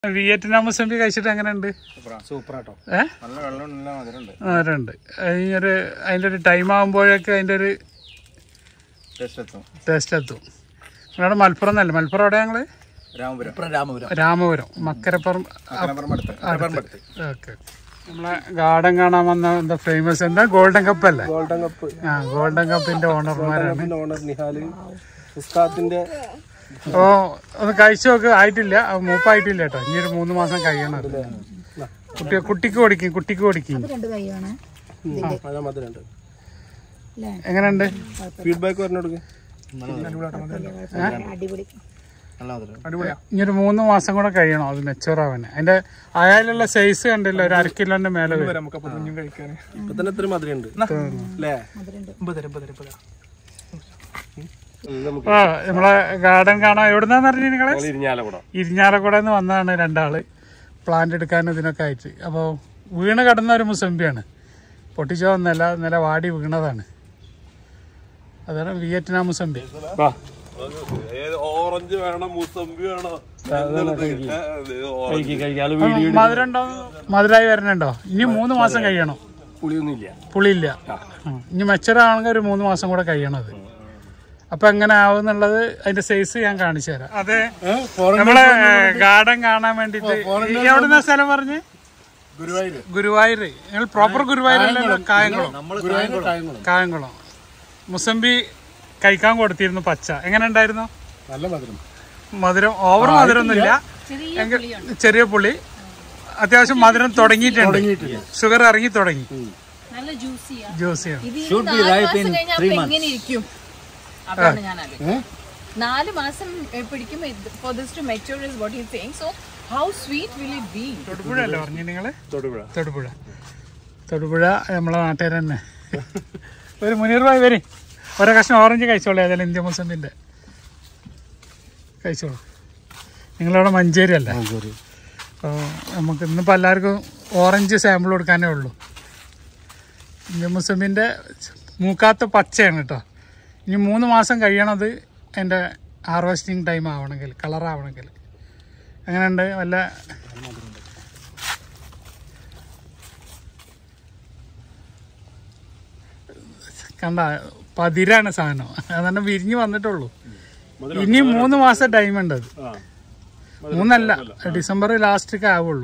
Vietnam mosambi കഴിച്ചിട്ട് എങ്ങനെയുണ്ട് super ആട്ടോ ഏ നല്ല വെള്ളം നല്ല മധുരമുണ്ട് അതുണ്ട് അതിനൊരു അതിൻ്റെ ഒരു ടൈം ആകുമ്പോഴൊക്കെ അതിൻ്റെ ഒരു ടേസ്റ്റ് എത്തും ടേസ്റ്റ് എത്തും നിങ്ങളുടെ മലപ്പുറം എന്നല്ലേ മലപ്പുറം എവിടെ ഞങ്ങൾ രാമപുരം രാമപുരം രാമപുരം മക്കരപ്പുറം അടുത്ത് അടുത്ത് ഓക്കെ നമ്മളെ ഗാർഡൻ കാണാൻ വന്ന എന്താ ഫേമസ് എന്താ ഗോൾഡൻ കപ്പ് അല്ലേ ഗോൾഡൻ കപ്പ് ആ ഗോൾഡൻ കപ്പിന്റെ ഓണർമാരാണ് ഓണർ നിഹാല് ഉസ്താദിന്റെ ഓ ഒന്ന് കഴിച്ചു നോക്ക് ആയിട്ടില്ല അത് മൂപ്പായിട്ടില്ല കേട്ടോ ഇനി ഒരു മൂന്ന് മാസം കഴിയണം അത്. കുട്ടി കുട്ടിക്ക് കൊടുക്കും കുട്ടിക്ക് കൊടുക്കും രണ്ട് കൈയാണ് മഴ മധുരണ്ട് എങ്ങനെയുണ്ട് ഫീഡ്ബാക്ക് പറഞ്ഞു കൊടുക്ക് അടിപൊളി നല്ല മധുരം അടിപൊളിയാ ഇനി ഒരു മൂന്ന് മാസം കൂടെ കഴിയണം അത് മെച്ചൂർ ആവാൻ അതിന്റെ അയാളുള്ള സൈസ് കണ്ടില്ല ഒരു അര കിലോന്റെ മേലെ വരും നമുക്ക് അപ്പൊ കുഞ്ഞും കഴിക്കാൻ ഇപ്പൊ തന്നെ എത്ര മധുരണ്ട് അല്ലേ നമുക്ക് ആ നമ്മളെ ഗാർഡൻ കാണാൻ എവിടുന്നാന്ന് പറഞ്ഞു നിങ്ങള് ഇരിഞ്ഞാലക്കുടം ഇരിഞ്ഞാലക്കുട നിന്ന് വന്നതാണ് രണ്ടാള് പ്ലാന്റ് എടുക്കാനും ഇതിനൊക്കെ ആയിട്ട് അപ്പോൾ വീണ് കിടന്ന ഒരു മുസംബിയാണ് പൊട്ടിച്ചോ ഒന്നല്ല ഇന്നലെ വാടി വീണതാണ് അതാണ് വിയറ്റ്നാം മുസംബി ഓറഞ്ച് വേണം മുസമ്പി വേണം മധുരം ഉണ്ടോ മധുരമായി വരണുണ്ടോ ഇനി മൂന്ന് മാസം കഴിയണം പുളിയൊന്നും ഇല്ല പുളിയില്ല ഉം. ഇനി മെച്ചറാണെങ്കിൽ ഒരു മൂന്ന് മാസം കൂടെ കഴിയണത് അപ്പൊ എങ്ങനെ ആവുന്നുള്ളത് അതിന്റെ സൈസ് ഞാൻ കാണിച്ചു തരാം അതെ നമ്മളെ ഗാർഡൻ കാണാൻ വേണ്ടിട്ട് എവിടുന്ന സ്ഥലം പറഞ്ഞ് ഗുരുവായൂര് ഗുരുവായൂർ നിങ്ങൾ പ്രോപ്പർ ഗുരുവായൂരല്ലല്ലോ കായംകുളം കായംകുളം മുസംബി കഴിക്കാൻ കൊടുത്തിരുന്നു പച്ച എങ്ങനെ ഉണ്ടായിരുന്നു നല്ല മധുരം മധുരം ഓവർ മധുരമൊന്നുമില്ല എങ്കിൽ ചെറിയ പുളി അത്യാവശ്യം മധുരം തുടങ്ങിയിട്ടുണ്ട് ഷുഗർ ഇറങ്ങി തുടങ്ങി നല്ല ജ്യൂസിയാ ജ്യൂസിയാണ് ഇത് ഇനി നാല് മാസം കഴിഞ്ഞാൽ അപ്പൊ എങ്ങനെ ഇരിക്കും അതാണ് ഞാൻ ആലോചിക്കുന്നത്. നാല് മാസം ഏ, പിടിക്കും for this to mature is what you think so how sweet will it be Thodupuzha അല്ലേ പറഞ്ഞു നിങ്ങള് തൊടുപുഴ തൊടുപുഴ തൊടുപുഴ നമ്മളെ നാട്ടുകാർ തന്നെ ഒരു മുനീർ ഭായി വരി ഓരോ കഷ്ണം ഓറഞ്ച് കഴിച്ചോളൂ ഏതായാലും ഇന്ത്യ മുസംബിന്റെ കഴിച്ചോളൂ നിങ്ങളവിടെ മഞ്ചേരി അല്ലേ അപ്പോൾ നമുക്ക് ഇന്നിപ്പോൾ എല്ലാവർക്കും ഓറഞ്ച് സാമ്പിൾ കൊടുക്കാനേ ഉള്ളൂ ഇന്ത്യ മുസംബിൻ്റെ മൂക്കാത്ത പച്ചയാണ് കേട്ടോ ഇനി മൂന്ന് മാസം കഴിയണത് എൻ്റെ ഹാർവെസ്റ്റിംഗ് ടൈം ആവണമെങ്കിൽ കളർ ആവണമെങ്കിൽ എങ്ങനെയുണ്ട് വല്ല കണ്ട പതിരാണ് സാധനം അതാണ് വിരിഞ്ഞ് വന്നിട്ടുള്ളൂ ഇനി മൂന്ന് മാസം ടൈം ഉണ്ട് അത് മൂന്നല്ല ഡിസംബർ ലാസ്റ്റൊക്കെ ആവുള്ളൂ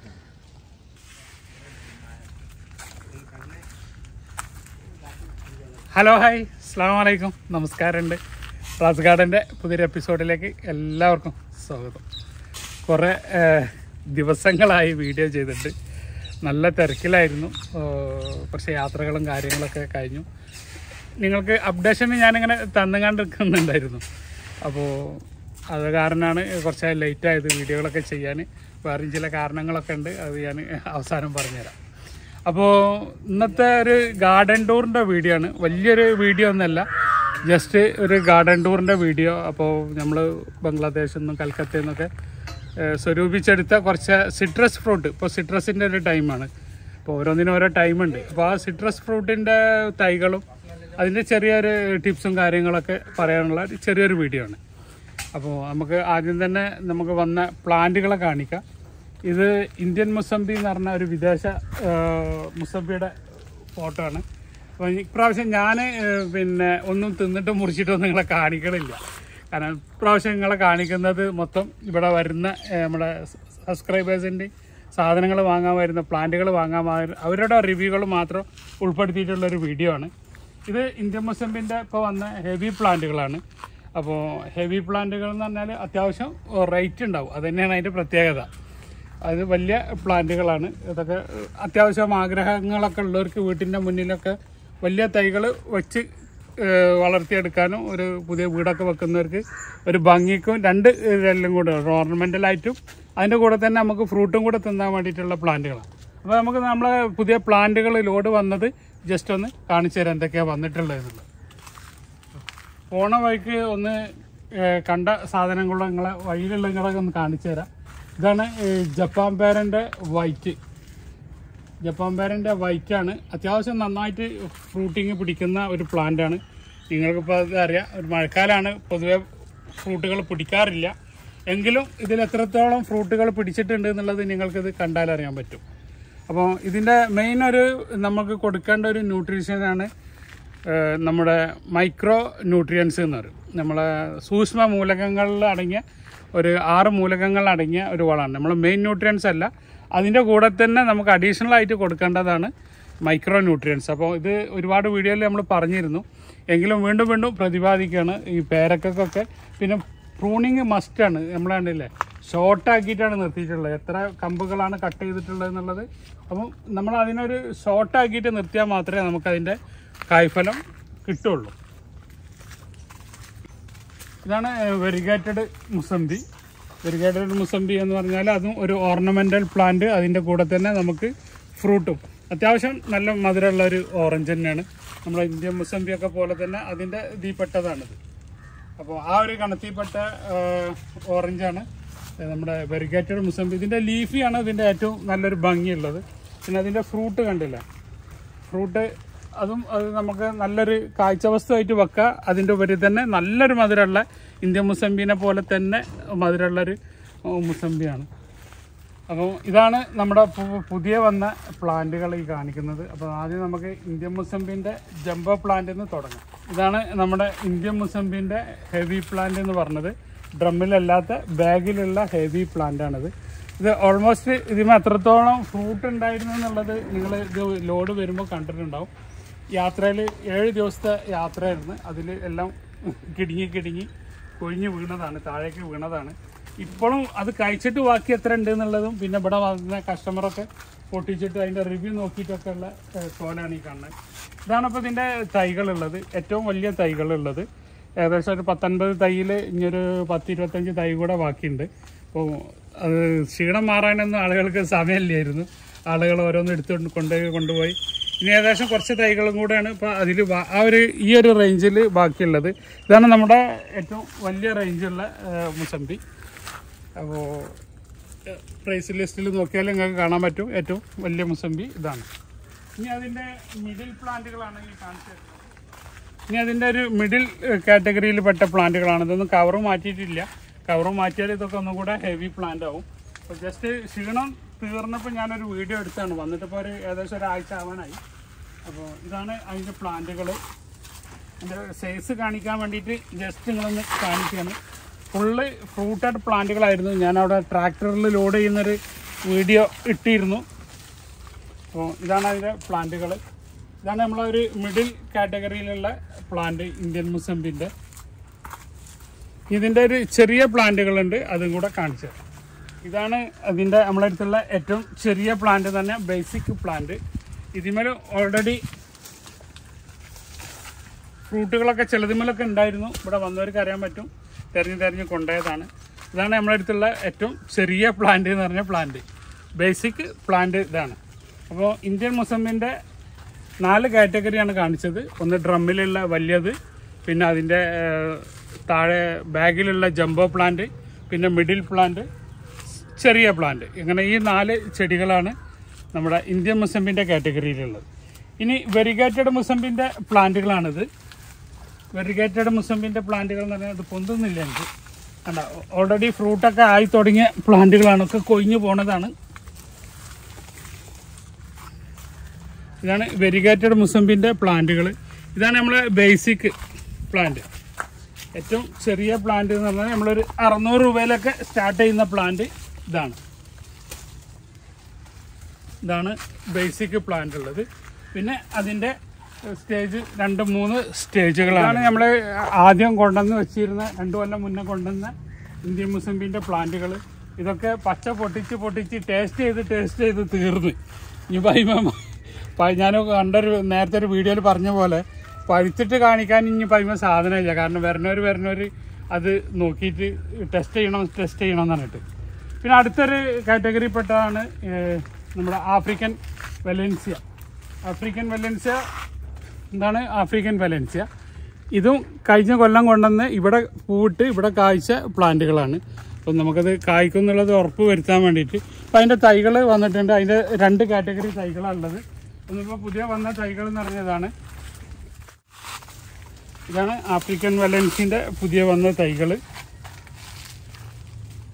ഹലോ ഹായ് അസ്സാം വലൈക്കും നമസ്കാരമുണ്ട് റാസ് ഗാർഡൻ്റെ പുതിയൊരു എപ്പിസോഡിലേക്ക് എല്ലാവർക്കും സ്വാഗതം കുറേ ഏഹ്, ദിവസങ്ങളായി വീഡിയോ ചെയ്തിട്ട് നല്ല തിരക്കിലായിരുന്നു ഏഹ്, കുറച്ച് യാത്രകളും കാര്യങ്ങളൊക്കെ കഴിഞ്ഞു നിങ്ങൾക്ക് അപ്ഡേഷൻ ഞാനിങ്ങനെ തന്നുകൊണ്ടിരിക്കുന്നുണ്ടായിരുന്നു അപ്പോൾ അത് കാരണമാണ് കുറച്ച് ലേറ്റ് ആയത് വീഡിയോകളൊക്കെ ചെയ്യാൻ വേറെയും ചില കാരണങ്ങളൊക്കെ ഉണ്ട് അത് ഞാൻ അവസാനം പറഞ്ഞുതരാം അപ്പോൾ ഇന്നത്തെ ഒരു ഗാർഡൻ ടൂറിൻ്റെ വീഡിയോ ആണ് വലിയൊരു വീഡിയോ ഒന്നല്ല ജസ്റ്റ് ഒരു ഗാർഡൻ ടൂറിൻ്റെ വീഡിയോ അപ്പോൾ നമ്മൾ ബംഗ്ലാദേശിൽ നിന്നും കൽക്കത്തയിൽ നിന്നൊക്കെ ഏഹ്, സ്വരൂപിച്ചെടുത്ത കുറച്ച് സിട്രസ് ഫ്രൂട്ട് ഇപ്പോൾ സിട്രസിൻ്റെ ഒരു ടൈമാണ് അപ്പോൾ ഓരോന്നിനും ഓരോ ടൈമുണ്ട് അപ്പോൾ ആ സിട്രസ് ഫ്രൂട്ടിൻ്റെ തൈകളും അതിൻ്റെ ചെറിയൊരു ടിപ്സും കാര്യങ്ങളൊക്കെ പറയാനുള്ള ഒരു ചെറിയൊരു വീഡിയോ ആണ് അപ്പോൾ നമുക്ക് ആദ്യം തന്നെ നമുക്ക് വന്ന പ്ലാന്റുകളെ കാണിക്കാം ഇത് ഇന്ത്യൻ മുസംബി എന്ന് പറഞ്ഞ ഒരു വിദേശ ആ, മുസംബിയുടെ ഫോട്ടോ ആണ് അപ്പോൾ ഇപ്രാവശ്യം ഞാൻ പിന്നെ ഒന്നും തിന്നിട്ട് മുറിച്ചിട്ടൊന്നും നിങ്ങളെ കാണിക്കണില്ല കാരണം ഇപ്രാവശ്യം നിങ്ങളെ കാണിക്കുന്നത് മൊത്തം ഇവിടെ വരുന്ന ഏ, നമ്മുടെ സബ്സ്ക്രൈബേഴ്സിൻ്റെ സാധനങ്ങൾ വാങ്ങാൻ വരുന്ന പ്ലാന്റുകൾ വാങ്ങാൻ വര- അവരുടെ റിവ്യൂകൾ മാത്രം ഉൾപ്പെടുത്തിയിട്ടുള്ള ഒരു വീഡിയോ ആണ് ഇത് ഇന്ത്യൻ മുസംബിൻ്റെ ഇപ്പോൾ വന്ന ഹെവി പ്ലാന്റുകളാണ് അപ്പോൾ ഹെവി പ്ലാന്റുകൾ എന്ന് പറഞ്ഞാൽ അത്യാവശ്യം റേറ്റ് ഉണ്ടാവും അത് തന്നെയാണ് അതിൻ്റെ പ്രത്യേകത അത് വലിയ പ്ലാന്റുകളാണ് ഇതൊക്കെ അത്യാവശ്യം ആഗ്രഹങ്ങളൊക്കെ ഉള്ളവർക്ക് വീട്ടിൻ്റെ മുന്നിലൊക്കെ വലിയ തൈകൾ വെച്ച് ഏഹ്, വളർത്തിയെടുക്കാനും ഒരു പുതിയ വീടൊക്കെ വെക്കുന്നവർക്ക് ഒരു ഭംഗിക്കും രണ്ട് ഇതെല്ലാം കൂടെ ഓർണമെൻ്റലായിട്ടും അതിൻ്റെ കൂടെ തന്നെ നമുക്ക് ഫ്രൂട്ടും കൂടെ തിന്നാൻ വേണ്ടിയിട്ടുള്ള പ്ലാന്റുകളാണ് അപ്പോൾ നമുക്ക് നമ്മളെ പുതിയ പ്ലാന്റുകൾ ലോഡ് വന്നത് ജസ്റ്റ് ഒന്ന് കാണിച്ചു തരാം എന്തൊക്കെയാണ് വന്നിട്ടുള്ളത് എന്നുള്ളത് പോണ വഴിക്ക് ഒന്ന് ഏഹ്, കണ്ട സാധനങ്ങൾ നിങ്ങളെ വഴിയിലുള്ള നിങ്ങളൊക്കെ ഒന്ന് കാണിച്ചു തരാം ഇതാണ് ഏഹ്, ജപ്പാൻ പേരൻ്റെ വൈറ്റ് ജപ്പാൻ പേരൻ്റെ വൈറ്റാണ് അത്യാവശ്യം നന്നായിട്ട് ഫ്രൂട്ടിങ് പിടിക്കുന്ന ഒരു പ്ലാന്റാണ് നിങ്ങൾക്കിപ്പോൾ അത് അറിയാം ഒരു മഴക്കാലമാണ് പൊതുവെ ഫ്രൂട്ടുകൾ പിടിക്കാറില്ല എങ്കിലും ഇതിൽ എത്രത്തോളം ഫ്രൂട്ടുകൾ പിടിച്ചിട്ടുണ്ട് എന്നുള്ളത് നിങ്ങൾക്കിത് കണ്ടാൽ അറിയാൻ പറ്റും അപ്പോൾ ഇതിൻ്റെ മെയിൻ ഒരു നമുക്ക് കൊടുക്കേണ്ട ഒരു ന്യൂട്രീഷനാണ് ഏഹ്, നമ്മുടെ മൈക്രോ ന്യൂട്രിയൻസ് എന്ന് പറയും നമ്മളെ സൂക്ഷ്മ മൂലകങ്ങളിൽ അടങ്ങിയ ഒരു ആറ് മൂലകങ്ങൾ അടങ്ങിയ ഒരു വളമാണ് നമ്മൾ മെയിൻ ന്യൂട്രിയൻസ് അല്ല അതിൻ്റെ കൂടെ തന്നെ നമുക്ക് അഡീഷണൽ ആയിട്ട് കൊടുക്കേണ്ടതാണ് മൈക്രോ ന്യൂട്രിയൻസ് അപ്പോൾ ഇത് ഒരുപാട് വീഡിയോയിൽ നമ്മൾ പറഞ്ഞിരുന്നു എങ്കിലും വീണ്ടും വീണ്ടും പ്രതിപാദിക്കുകയാണ് ഈ പേരക്കൊക്കെ പിന്നെ പ്രൂണിങ് മസ്റ്റാണ് നമ്മൾ കണ്ടില്ലേ ഷോർട്ട് ആക്കിയിട്ടാണ് നിർത്തിയിട്ടുള്ളത് എത്ര കമ്പുകളാണ് കട്ട് ചെയ്തിട്ടുള്ളത് എന്നുള്ളത് അപ്പം നമ്മൾ അതിനൊരു ഷോർട്ട് ആക്കിയിട്ട് നിർത്തിയാൽ മാത്രമേ നമുക്കതിൻ്റെ കായ്ഫലം കിട്ടുള്ളൂ ഇതാണ് വെരിഗേറ്റഡ് മുസമ്പി വെരിഗേറ്റഡ് മുസമ്പി എന്ന് പറഞ്ഞാൽ അതും ഒരു ഓർണമെൻ്റൽ പ്ലാന്റ് അതിൻ്റെ കൂടെ തന്നെ നമുക്ക് ഫ്രൂട്ടും അത്യാവശ്യം നല്ല മധുരമുള്ള ഒരു ഓറഞ്ച് തന്നെയാണ് നമ്മുടെ ഇന്ത്യൻ മുസമ്പിയൊക്കെ പോലെ തന്നെ അതിൻ്റെ ഇതിൽപ്പെട്ടതാണിത് അപ്പോൾ ആ ഒരു കണത്തിൽപ്പെട്ട ഓറഞ്ചാണ് നമ്മുടെ വെരിഗേറ്റഡ് മുസമ്പി ഇതിൻ്റെ ലീഫിയാണ് ഇതിൻ്റെ ഏറ്റവും നല്ലൊരു ഭംഗിയുള്ളത് പിന്നെ അതിൻ്റെ ഫ്രൂട്ട് കണ്ടില്ല ഫ്രൂട്ട് അതും അത് നമുക്ക് നല്ലൊരു കാഴ്ചവസ്തുവായിട്ട് വെക്കാം അതിൻ്റെ ഉപരി തന്നെ നല്ലൊരു മധുരമുള്ള ഇന്ത്യൻ മുസമ്പിനെ പോലെ തന്നെ മധുരമുള്ളൊരു ഉം, മുസമ്പിയാണ് അപ്പോൾ ഇതാണ് നമ്മുടെ പു- പുതിയ വന്ന പ്ലാന്റുകൾ ഈ കാണിക്കുന്നത് അപ്പോൾ ആദ്യം നമുക്ക് ഇന്ത്യൻ മുസമ്പിൻ്റെ ജംബോ പ്ലാന്റ് എന്ന് തുടങ്ങാം ഇതാണ് നമ്മുടെ ഇന്ത്യൻ മുസമ്പിൻ്റെ ഹെവി പ്ലാന്റ് എന്ന് പറഞ്ഞത് ഡ്രമ്മിലല്ലാത്ത ബാഗിലുള്ള ഹെവി പ്ലാന്റാണിത് ഇത് ഓൾമോസ്റ്റ് ഇതിന് എത്രത്തോളം ഫ്രൂട്ട് ഉണ്ടായിരുന്നു എന്നുള്ളത് നിങ്ങൾ ഇത് ലോഡ് വരുമ്പോൾ കണ്ടിട്ടുണ്ടാവും യാത്രയിൽ ഏഴ് ദിവസത്തെ യാത്രയായിരുന്നു അതിൽ എല്ലാം കിടുങ്ങി കിടുങ്ങി കൊഴിഞ്ഞ് വീണതാണ് താഴേക്ക് വീണതാണ് ഇപ്പോഴും അത് കഴിച്ചിട്ട് ബാക്കി എത്ര ഉണ്ട് എന്നുള്ളതും പിന്നെ ഇവിടെ വന്ന കസ്റ്റമറൊക്കെ പൊട്ടിച്ചിട്ട് അതിൻ്റെ റിവ്യൂ നോക്കിയിട്ടൊക്കെ ഉള്ള ഏഹ്, കോലാണ് ഈ കാണുന്നത് ഇതാണ് ഇപ്പോൾ ഇതിൻ്റെ തൈകളുള്ളത് ഏറ്റവും വലിയ തൈകളുള്ളത് ഏകദേശം ഒരു പത്തൊൻപത് തൈയിൽ ഇനിയൊരു പത്ത് ഇരുപത്തഞ്ച് തൈ കൂടെ ബാക്കിയുണ്ട് അപ്പോൾ അത് ക്ഷീണം മാറാനൊന്നും ആളുകൾക്ക് സമയമില്ലായിരുന്നു ആളുകൾ ഓരോന്ന് എടുത്തുകൊണ്ട് കൊണ്ടുപോയി കൊണ്ടുപോയി ഇനി ഏകദേശം കുറച്ച് തൈകളും കൂടെയാണ് ഇപ്പോൾ അതിൽ ആ ഒരു ഈ ഒരു റേഞ്ചിൽ ബാക്കിയുള്ളത് ഇതാണ് നമ്മുടെ ഏറ്റവും വലിയ റേഞ്ചുള്ള ഏഹ്, മുസമ്പി അപ്പോൾ പ്രൈസ് ലിസ്റ്റിൽ നോക്കിയാൽ നിങ്ങൾക്ക് കാണാൻ പറ്റും ഏറ്റവും വലിയ മുസമ്പി ഇതാണ് ഇനി അതിൻ്റെ മിഡിൽ പ്ലാന്റുകളാണ് ഈ കാണിച്ചു തരുന്നത് ഇനി അതിൻ്റെ ഒരു മിഡിൽ കാറ്റഗറിയിൽ പെട്ട പ്ലാന്റുകളാണ് ഇതൊന്നും കവർ മാറ്റിയിട്ടില്ല കവർ മാറ്റിയാൽ ഇതൊക്കെ ഒന്നും കൂടെ ഹെവി പ്ലാന്റ് ആവും അപ്പോൾ ജസ്റ്റ് ക്ഷീണം തീർന്നപ്പോൾ ഞാനൊരു വീഡിയോ എടുത്താണ് വന്നിട്ടിപ്പോൾ ഒരു ഏകദേശം ഒരാഴ്ച ആവാനായി അപ്പോൾ ഇതാണ് അതിൻ്റെ പ്ലാന്റുകൾ അതിൻ്റെ സൈസ് കാണിക്കാൻ വേണ്ടിയിട്ട് ജസ്റ്റ് നിങ്ങളൊന്ന് കാണിക്കുകയാണ് ഫുള്ള് ഫ്രൂട്ടഡ് പ്ലാന്റുകളായിരുന്നു ഞാൻ അവിടെ ട്രാക്ടറിൽ ലോഡ് ചെയ്യുന്നൊരു വീഡിയോ ഇട്ടിരുന്നു അപ്പോൾ ഇതാണ് അതിൻ്റെ പ്ലാന്റുകൾ ഇതാണ് നമ്മളൊരു മിഡിൽ കാറ്റഗറിയിലുള്ള പ്ലാന്റ് ഇന്ത്യൻ മുസമ്പിൻ്റെ ഇതിൻ്റെ ഒരു ചെറിയ പ്ലാന്റുകളുണ്ട് അതും കൂടെ കാണിച്ചു തരാം ഇതാണ് അതിൻ്റെ നമ്മുടെ അടുത്തുള്ള ഏറ്റവും ചെറിയ പ്ലാന്റ് തന്നെ ബേസിക് പ്ലാന്റ് ഇതിന്മേൽ ഓൾറെഡി ഫ്രൂട്ടുകളൊക്കെ ചിലതിന്മേലൊക്കെ ഉണ്ടായിരുന്നു ഇവിടെ വന്നവർക്ക് അറിയാൻ പറ്റും തെരഞ്ഞു തെരഞ്ഞ് കൊണ്ടുപോയതാണ് ഇതാണ് നമ്മുടെ അടുത്തുള്ള ഏറ്റവും ചെറിയ പ്ലാന്റ് എന്ന് പറഞ്ഞ പ്ലാന്റ് ബേസിക് പ്ലാന്റ് ഇതാണ് അപ്പോൾ ഇന്ത്യൻ മുസമ്മിൻ്റെ നാല് കാറ്റഗറിയാണ് കാണിച്ചത് ഒന്ന് ഡ്രമ്മിലുള്ള വലിയത് പിന്നെ അതിൻ്റെ ഏഹ്, താഴെ ബാഗിലുള്ള ജംബോ പ്ലാന്റ് പിന്നെ മിഡിൽ പ്ലാന്റ് ചെറിയ പ്ലാന്റ് ഇങ്ങനെ ഈ നാല് ചെടികളാണ് നമ്മുടെ ഇന്ത്യൻ മുസമ്പിൻ്റെ കാറ്റഗറിയിലുള്ളത് ഇനി വെരിഗേറ്റഡ് മുസമ്പിൻ്റെ പ്ലാന്റുകളാണിത് വെരിഗേറ്റഡ് മുസമ്പിൻ്റെ പ്ലാന്റുകൾ എന്ന് പറഞ്ഞാൽ ഇത് പൊന്തുന്നില്ല എനിക്ക് കണ്ട ഓൾറെഡി ഫ്രൂട്ടൊക്കെ ആയി തുടങ്ങിയ പ്ലാന്റുകളാണ് ഒക്കെ കൊഴിഞ്ഞു പോണതാണ് ഇതാണ് വെരിഗേറ്റഡ് മുസമ്പിൻ്റെ പ്ലാന്റുകൾ ഇതാണ് നമ്മളെ ബേസിക് പ്ലാന്റ് ഏറ്റവും ചെറിയ പ്ലാന്റ് എന്ന് പറഞ്ഞാൽ നമ്മളൊരു അറുന്നൂറ് രൂപയിലൊക്കെ സ്റ്റാർട്ട് ചെയ്യുന്ന പ്ലാന്റ് ഇതാണ് ഇതാണ് ബേസിക് പ്ലാന്റ് ഉള്ളത് പിന്നെ അതിൻ്റെ സ്റ്റേജ് രണ്ട് മൂന്ന് സ്റ്റേജുകളാണ് നമ്മൾ ആദ്യം കൊണ്ടുവന്ന് വെച്ചിരുന്ന രണ്ട് കൊല്ലം മുന്നേ കൊണ്ടുവന്ന ഇന്ത്യൻ മുസമ്പിൻ്റെ പ്ലാന്റുകൾ ഇതൊക്കെ പച്ച പൊട്ടിച്ച് പൊട്ടിച്ച് ടേസ്റ്റ് ചെയ്ത് ടേസ്റ്റ് ചെയ്ത് തീർന്ന് ഇനി പൈമ ഞാൻ കണ്ടൊരു നേരത്തെ ഒരു വീഡിയോയിൽ പറഞ്ഞ പോലെ പഴുത്തിട്ട് കാണിക്കാൻ ഇനി പൈമ സാധനമില്ല കാരണം വരണവർ വരണവർ അത് നോക്കിയിട്ട് ടെസ്റ്റ് ചെയ്യണം ടെസ്റ്റ് ചെയ്യണം എന്ന് പറഞ്ഞിട്ട് പിന്നെ അടുത്തൊരു കാറ്റഗറി പെട്ടതാണ് ഏഹ്, നമ്മുടെ ആഫ്രിക്കൻ വെലൻസിയ ആഫ്രിക്കൻ വെലൻസിയ എന്താണ് ആഫ്രിക്കൻ വെലൻസിയ ഇതും കഴിഞ്ഞ കൊല്ലം കൊണ്ടുവന്ന് ഇവിടെ പൂവിട്ട് ഇവിടെ കായ്ച്ച പ്ലാന്റുകളാണ് അപ്പം നമുക്കത് കായ്ക്കും എന്നുള്ളത് ഉറപ്പ് വരുത്താൻ വേണ്ടിയിട്ട് അപ്പം അതിൻ്റെ തൈകൾ വന്നിട്ടുണ്ട് അതിൻ്റെ രണ്ട് കാറ്റഗറി തൈകളാണ് ഉള്ളത് ഒന്നിപ്പോൾ പുതിയ വന്ന തൈകൾ എന്ന് പറഞ്ഞതാണ് ഇതാണ് ആഫ്രിക്കൻ വെലൻസിൻ്റെ പുതിയ വന്ന തൈകൾ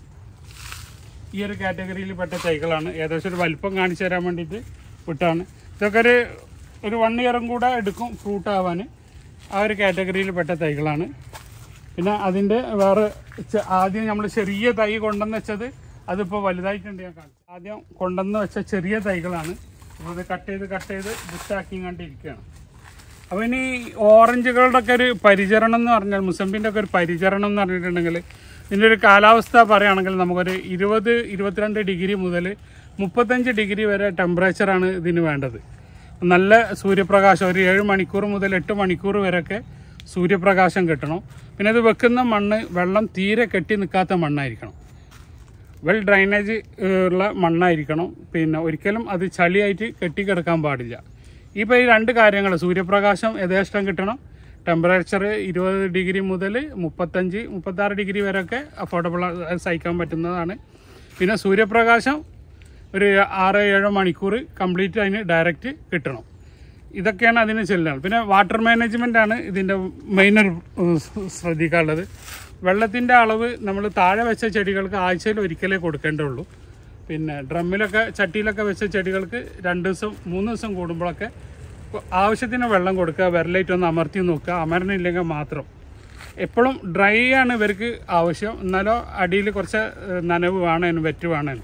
ഈ ഒരു കാറ്റഗറിയിൽ പെട്ട തൈകളാണ് ഏകദേശം ഒരു വലിപ്പം കാണിച്ചു തരാൻ വേണ്ടിയിട്ട് വിട്ടാണ് ഇതൊക്കെ ഒരു ഒരു വൺ ഇയറും കൂടെ എടുക്കും ഫ്രൂട്ട് ആവാൻ ആ ഒരു കാറ്റഗറിയിൽ പെട്ട തൈകളാണ് പിന്നെ അതിൻ്റെ വേറെ ചെ- ആദ്യം നമ്മൾ ചെറിയ തൈ കൊണ്ടുവന്ന് വെച്ചത് അതിപ്പോൾ വലുതായിട്ടുണ്ട് ഞാൻ കാണിച്ചു ആദ്യം കൊണ്ടുവന്ന് വെച്ച ചെറിയ തൈകളാണ് അപ്പോൾ ഇത് കട്ട് ചെയ്ത് കട്ട് ചെയ്ത് ബുഷാക്കി കണ്ടിരിക്കുകയാണ് അപ്പോൾ ഇനി ഓറഞ്ചുകളുടെ ഒക്കെ ഒരു പരിചരണം എന്ന് പറഞ്ഞാൽ മുസമ്പിൻ്റെ ഒക്കെ ഒരു പരിചരണം എന്ന് പറഞ്ഞിട്ടുണ്ടെങ്കിൽ ഇതിൻ്റെ ഒരു കാലാവസ്ഥ പറയുകയാണെങ്കിൽ നമുക്കൊരു ഇരുപത് ഇരുപത്തിരണ്ട് ഡിഗ്രി മുതൽ മുപ്പത്തഞ്ച് ഡിഗ്രി വരെ ടെമ്പറേച്ചറാണ് ഇതിന് വേണ്ടത് നല്ല സൂര്യപ്രകാശം ഒരു ഏഴ് മണിക്കൂർ മുതൽ എട്ട് മണിക്കൂർ വരെയൊക്കെ സൂര്യപ്രകാശം കിട്ടണം പിന്നെ ഇത് വെക്കുന്ന മണ്ണ് വെള്ളം തീരെ കെട്ടി നിൽക്കാത്ത മണ്ണായിരിക്കണം വെൽ ഡ്രൈനേജ് ഉള്ള മണ്ണായിരിക്കണം പിന്നെ ഒരിക്കലും അത് ചളിയായിട്ട് കെട്ടിക്കിടക്കാൻ പാടില്ല ഇപ്പോൾ ഈ രണ്ട് കാര്യങ്ങൾ സൂര്യപ്രകാശം യഥേഷ്ടം കിട്ടണം ടെമ്പറേച്ചർ ഇരുപത് ഡിഗ്രി മുതൽ മുപ്പത്തഞ്ച് മുപ്പത്താറ് ഡിഗ്രി വരെയൊക്കെ അഫോർഡബിൾ സഹിക്കാൻ പറ്റുന്നതാണ് പിന്നെ സൂര്യപ്രകാശം ഒരു ആറ് ഏഴോ മണിക്കൂർ കംപ്ലീറ്റ് അതിന് ഡയറക്റ്റ് കിട്ടണം ഇതൊക്കെയാണ് അതിന് ചെല്ലുന്നത് പിന്നെ വാട്ടർ മാനേജ്മെൻ്റ് ആണ് ഇതിൻ്റെ മെയിൻ ശ്രദ്ധിക്കാനുള്ളത് വെള്ളത്തിൻ്റെ അളവ് നമ്മൾ താഴെ വെച്ച ചെടികൾക്ക് ആഴ്ചയിൽ ഒരിക്കലേ കൊടുക്കേണ്ടുള്ളൂ പിന്നെ ഡ്രമ്മിലൊക്കെ ചട്ടിയിലൊക്കെ വെച്ച ചെടികൾക്ക് രണ്ട് ദിവസം മൂന്ന് ദിവസം കൂടുമ്പോഴൊക്കെ ആവശ്യത്തിന് വെള്ളം കൊടുക്കുക വെരലൈറ്റ് ഒന്ന് അമർത്തി നോക്കുക അമരണില്ലെങ്കിൽ മാത്രം എപ്പോഴും ഡ്രൈ ആണ് ഇവർക്ക് ആവശ്യം എന്നാലോ അടിയിൽ കുറച്ച് ഏഹ്, നനവ് വേണേനും വെറ്റ് വേണേനും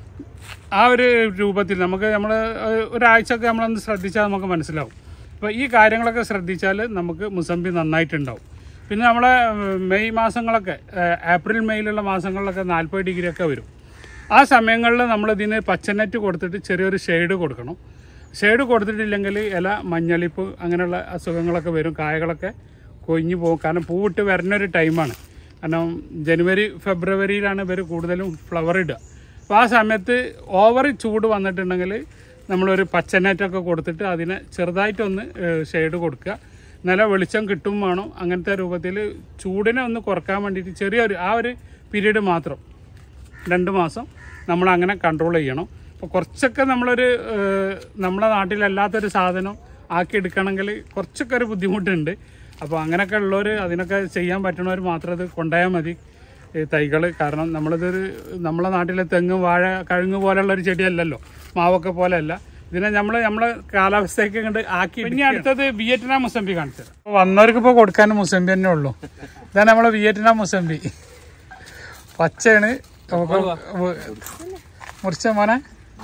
ആ ഒരു രൂപത്തിൽ നമുക്ക് നമ്മൾ ഒരാഴ്ചയൊക്കെ നമ്മളൊന്ന് ശ്രദ്ധിച്ചാൽ നമുക്ക് മനസ്സിലാവും അപ്പോൾ ഈ കാര്യങ്ങളൊക്കെ ശ്രദ്ധിച്ചാൽ നമുക്ക് മുസമ്പി നന്നായിട്ടുണ്ടാവും പിന്നെ നമ്മളെ ഏഹ്, മെയ് മാസങ്ങളൊക്കെ ഏഹ്, ഏപ്രിൽ മെയ്യിലുള്ള മാസങ്ങളിലൊക്കെ നാൽപ്പത് ഡിഗ്രി ഒക്കെ വരും ആ സമയങ്ങളിൽ നമ്മളിതിന് പച്ചനെറ്റ് കൊടുത്തിട്ട് ചെറിയൊരു ഷെയ്ഡ് കൊടുക്കണം ഷെയ്ഡ് കൊടുത്തിട്ടില്ലെങ്കിൽ ഇല മഞ്ഞളിപ്പ് അങ്ങനെയുള്ള അസുഖങ്ങളൊക്കെ വരും കായകളൊക്കെ കൊഴിഞ്ഞു പോകും കാരണം പൂവിട്ട് വരുന്നൊരു ടൈമാണ് കാരണം ജനുവരി ഫെബ്രുവരിയിലാണ് ഇവർ കൂടുതലും ഫ്ലവർ ഇടുക അപ്പോൾ ആ സമയത്ത് ഓവർ ചൂട് വന്നിട്ടുണ്ടെങ്കിൽ നമ്മളൊരു പച്ചനെറ്റൊക്കെ കൊടുത്തിട്ട് അതിനെ ചെറുതായിട്ടൊന്ന് ഷെയ്ഡ് കൊടുക്കുക നല്ല വെളിച്ചം കിട്ടും വേണം അങ്ങനത്തെ രൂപത്തിൽ ചൂടിനെ ഒന്ന് കുറക്കാൻ വേണ്ടിയിട്ട് ചെറിയൊരു ആ ഒരു പീരീഡ് മാത്രം രണ്ട് മാസം നമ്മൾ അങ്ങനെ കൺട്രോൾ ചെയ്യണം അപ്പോൾ കുറച്ചൊക്കെ നമ്മളൊരു ഏഹ്, നമ്മളെ നാട്ടിലല്ലാത്തൊരു സാധനം ആക്കി എടുക്കണമെങ്കിൽ കുറച്ചൊക്കെ ഒരു ബുദ്ധിമുട്ടുണ്ട് അപ്പോൾ അങ്ങനെയൊക്കെ ഉള്ളവർ അതിനൊക്കെ ചെയ്യാൻ പറ്റുന്നവർ മാത്രം ഇത് കൊണ്ടുപോയാൽ മതി തൈകൾ കാരണം നമ്മളിതൊരു നമ്മളെ നാട്ടിലെ തെങ്ങ് വാഴ കഴുങ്ങ് പോലെയുള്ള ഒരു ചെടിയല്ലല്ലോ മാവൊക്കെ പോലെയല്ല ഇതിനെ നമ്മൾ നമ്മളെ കാലാവസ്ഥയൊക്കെ കണ്ട് ആക്കി ഇനി അടുത്തത് വിയറ്റ്നാം മുസമ്പി കാണിച്ചത് വന്നവർക്ക് ഇപ്പോൾ കൊടുക്കാൻ മുസമ്പി തന്നെ ഉള്ളൂ ഇതാണ് നമ്മളെ വിയറ്റ്നാം മുസമ്പി പച്ചയാണ് നമുക്ക് വ- മുറിച്ച മോനെ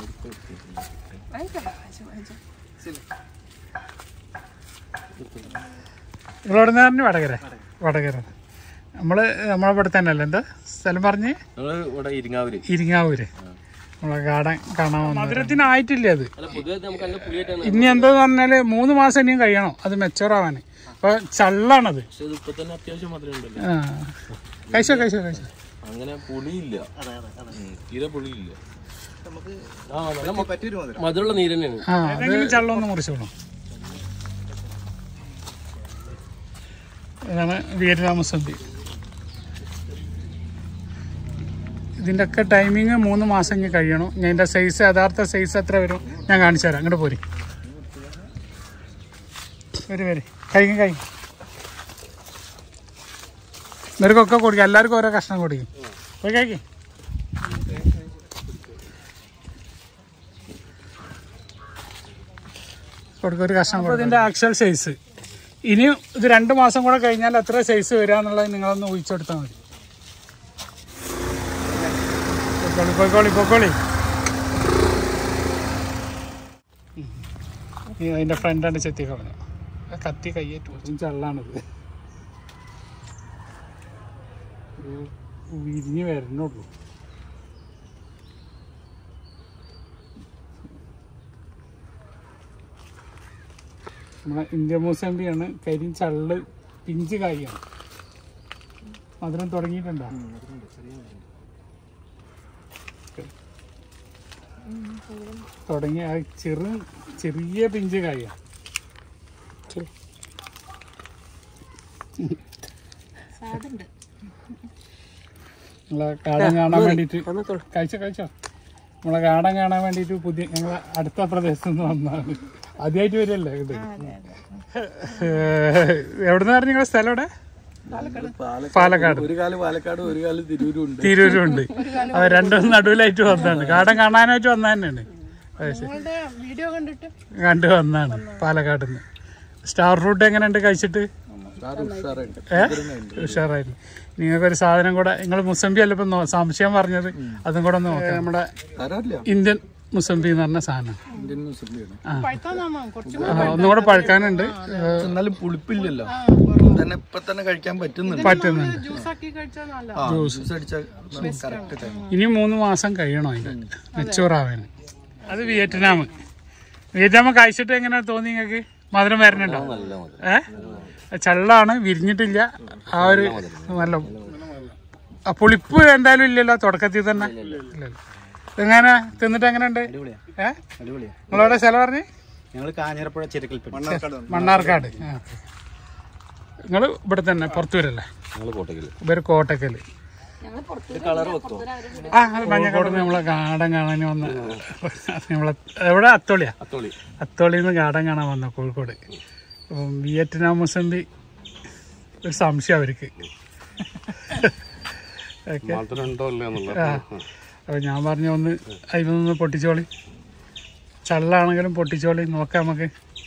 നിങ്ങളോട് നേരം വടകര വടകര നമ്മള് നമ്മളെ ഇവിടെ തന്നെ അല്ലേ എന്താ സ്ഥലം പറഞ്ഞ് നമ്മള് ഇവിടെ ഇരിങ്ങാവൂര് ഇരിങ്ങാവൂര് നമ്മളെ ഗാർഡൻ കാണാൻ മധുരത്തിനായിട്ടില്ല അത് പൊതുവെ നമുക്ക് നല്ല പുളിയായിട്ടാണ് ഇനി എന്താന്ന് പറഞ്ഞാല് മൂന്ന് മാസം ഇനിയും കഴിയണം അത് മെച്ചൂർ ആവാന് അപ്പൊ ചള്ളാണത് പക്ഷെ ഇത് ഇപ്പൊ തന്നെ അത്യാവശ്യം മധുരം ഉണ്ടല്ലോ ആ കഴിച്ചോ കഴിച്ചോ കഴിച്ചോ അങ്ങനെ പുളിയില്ല ഉം, തീരെ പുളിയില്ല ആ നല്ല മ- പറ്റിയൊരു മധുരം മധുരമുള്ള നീര് തന്നെയാണ് ആ ഏതെങ്കിലും ചള്ളം ഒന്ന് മുറിച്ചോളൂ ഇതാണ് വിയറ്റ്നാം മുസമ്പി ഇതിൻ്റെ ഒക്കെ ടൈമിങ് മൂന്ന് മാസം ഇനി കഴിയണം ഞാൻ ഇതിൻ്റെ സൈസ് യഥാർത്ഥ സൈസ് എത്ര വരും ഞാൻ കാണിച്ചു തരാം അങ്ങോട്ട് പോരി വരി വരി കഴിക്കും കഴിക്കും ഇവർക്കൊക്കെ കൊടുക്കും എല്ലാവർക്കും ഓരോ കഷ്ണം കൊടുക്കും പോയി കഴിക്കും കൊടുക്കും ഒരു കഷ്ണം കൊടുക്കും ഇതിൻ്റെ ആക്ച്വൽ സൈസ് ഇനി ഇത് രണ്ട് മാസം കൂടെ കഴിഞ്ഞാൽ എത്ര സൈസ് വരിക എന്നുള്ളത് നിങ്ങളൊന്ന് ഊഹിച്ചെടുത്താൽ മതി പൊക്കോളി പൊക്കോളി പൊക്കോളി ഉം. ഈ അതിൻ്റെ ഫ്രണ്ടാണ് ചെത്തി കളഞ്ഞു ആ കത്തി കയ്യേറ്റു കുറച്ചും ചള്ളാണിത് ഒരു വിരിഞ്ഞ് വരണുള്ളൂ നമ്മളെ ഇന്ത്യ മൂസമ്പിയാണ് കരിയും ചള്ള് പിഞ്ച് കായാണ് മധുരം തുടങ്ങിയിട്ടുണ്ടോ തുടങ്ങി ആ ചെറു ചെറിയ പിഞ്ച് കായാണ് നമ്മളെ കാടൻ കാണാൻ വേണ്ടിയിട്ട് കഴിച്ചോ കഴിച്ചോ നമ്മളെ കാടൻ കാണാൻ വേണ്ടിയിട്ട് പുതിയ ഞങ്ങളെ അടുത്ത പ്രദേശത്ത് നിന്ന് വന്നതാണ് ആദ്യമായിട്ട് വരില്ലേ ഇത് എവിടെ നിന്ന് പറഞ്ഞു നിങ്ങളെ സ്ഥലം എവിടെ പാലക്കാട് ഒരു കാല് പാലക്കാട് ഒരു കാല് തിരൂരും ഉണ്ട് തിരൂരുണ്ട് അത് രണ്ടും നടുവിലായിട്ട് വന്നതാണ് കാടൻ കാണാനായിട്ട് വന്ന തന്നെയാണ് അത് ശരി വീഡിയോ കണ്ടിട്ട് കണ്ടു വന്നാണ് പാലക്കാട് നിന്ന് സ്റ്റാർ ഫ്രൂട്ട് എങ്ങനെയുണ്ട് കഴിച്ചിട്ട് ഉഷാറുണ്ട് ഏ ഉഷാറായിരുന്നു നിങ്ങൾക്കൊരു സാധനം കൂടെ നിങ്ങൾ മുസംബി അല്ല ഇപ്പം നോ- സംശയം പറഞ്ഞത് അതും കൂടെ ഒന്ന് നോക്കാം നമ്മുടെ തരാറില്ല ഇന്ത്യൻ മുസംബി എന്ന് പറഞ്ഞ സാധനം ഇന്ത്യൻ മുസ്ലിം പഴുത്താന്നാ കുറച്ച് ആ, ഒന്നും കൂടെ പഴുക്കാനുണ്ട് എന്നാലും പുളിപ്പില്ലല്ലോ തന്നെ ഇപ്പൊ തന്നെ കഴിക്കാൻ പറ്റുന്നുണ്ട് പറ്റുന്നുണ്ട് ജ്യൂസാക്കി കഴിച്ചാൽ നല്ല ആ, ജ്യൂസ് അടിച്ചാൽ കറക്റ്റ് ടൈം ഇനി മൂന്ന് മാസം കഴിയണം അതിന്റെ മെച്ചൂറാവാൻ അത് വിയറ്റ്നാം വിയറ്റ്നാം കഴിച്ചിട്ട് എങ്ങനെ തോന്നി നിങ്ങൾക്ക് മധുരം വരണുണ്ടോ ഏ ചള്ളാണ് വിരിഞ്ഞിട്ടില്ല ആ ഒരു നല്ല ആ പുളിപ്പ് എന്തായാലും ഇല്ലല്ലോ തുടക്കത്തിൽ തന്നെ ഇല്ലല്ലോ എങ്ങനെ തിന്നിട്ട് എങ്ങനെയുണ്ട് ഏ അടിപൊളിയാ നിങ്ങളവിടെ സ്ഥലം പറഞ്ഞ് ഞങ്ങൾ കാഞ്ഞിരപ്പുഴ ചിരക്കൽപ്പറ്റ മണ്ണാർക്കാട് നിങ്ങൾ ഇവിടെ തന്നെ പുറത്തു വരല്ലേ ഞങ്ങള് കോട്ടയ്ക്കല് ഇവര് കോട്ടക്കല് കളർ വെക്കോ ആ അത് മഞ്ഞക്കോട്ട് നമ്മളെ ഗാർഡൻ കാണാൻ വന്ന നമ്മളെ എവിടെ അത്തോളിയാ അത്തോളി അത്തോളിയിൽ നിന്ന് ഗാർഡൻ കാണാൻ വന്ന കോഴിക്കോട് അപ്പം വിയറ്റ്നാം മുസംബി ഒരു സംശയം അവർക്ക് ഓക്കെ മാത്രം ഉണ്ടോ അല്ലേ എന്നുള്ളത് ആ അപ്പം ഞാൻ പറഞ്ഞ ഒന്ന് അതിലൊന്ന് പൊട്ടിച്ചോളി ചള്ളാണെങ്കിലും പൊട്ടിച്ചോളി നോക്കാം നമുക്ക്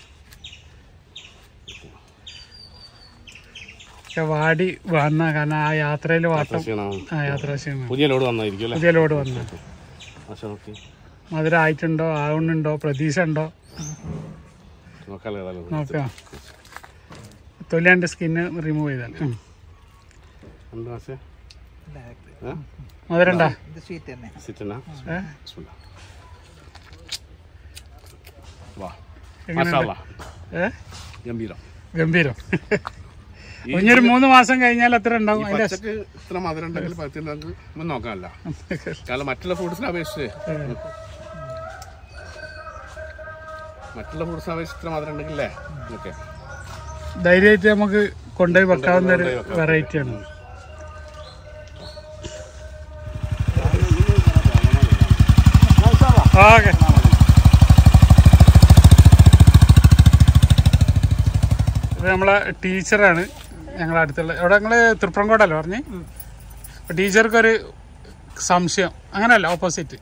ഒക്കെ വാടി വന്ന കാരണം ആ യാത്രയിൽ വാട്ടം ക്ഷീണം. ആ യാത്രാ ക്ഷീണം പുതിയ ലോഡ് വന്നായിരിക്കും അല്ലേ പുതിയ ലോഡ് വന്ന ആശ നോക്കി മധുരം ആയിട്ടുണ്ടോ ആവുന്നുണ്ടോ പ്രതീക്ഷ ഉണ്ടോ നോക്കാലോ ഏതായാലും നോക്കാം തൊലിയാൻ്റെ സ്കിന്ന് റിമൂവ് ചെയ്താൽ ഉം. എന്താ ആശേ മധുരം ഉണ്ടോ ഇത് സ്വീറ്റ് തന്നെ സിറ്റനാ ഏ? ബിസ്മില്ലാ. വാ എങ്ങനെയുണ്ട്? മാഷാ ഏ ഗംഭീരം ഗംഭീരം ഇനിയൊരു മൂന്ന് മാസം കഴിഞ്ഞാൽ എത്ര ഉണ്ടാവും അതിന്റെ പച്ചക്ക് ഇത്ര മധുരം ഉണ്ടെങ്കിൽ പറ്റുന്നെങ്കിൽ നമുക്ക് നോക്കാമല്ല കാരണം മറ്റുള്ള ഫ്രൂട്ട്സിനെ അപേക്ഷിച്ച് മറ്റുള്ള ഫ്രൂട്ട്സിനെ അപേക്ഷിച്ച് ഇത്ര മധുരം ഉണ്ടെങ്കിലേ ഓക്കെ ധൈര്യമായിട്ട് നമുക്ക് കൊണ്ടുപോയി വെക്കാവുന്ന ഒരു കൊണ്ടുപോയി വെക്കാം. വെറൈറ്റിയാണ് ഓക്കെ ഇത് നമ്മളെ ടീച്ചറാണ് ഞങ്ങളെ അടുത്തുള്ള എവിടെ നിങ്ങൾ തൃപ്രങ്കോടല്ലേ പറഞ്ഞ് ടീച്ചർക്കൊരു സംശയം അങ്ങനെയല്ല ഓപ്പോസിറ്റ്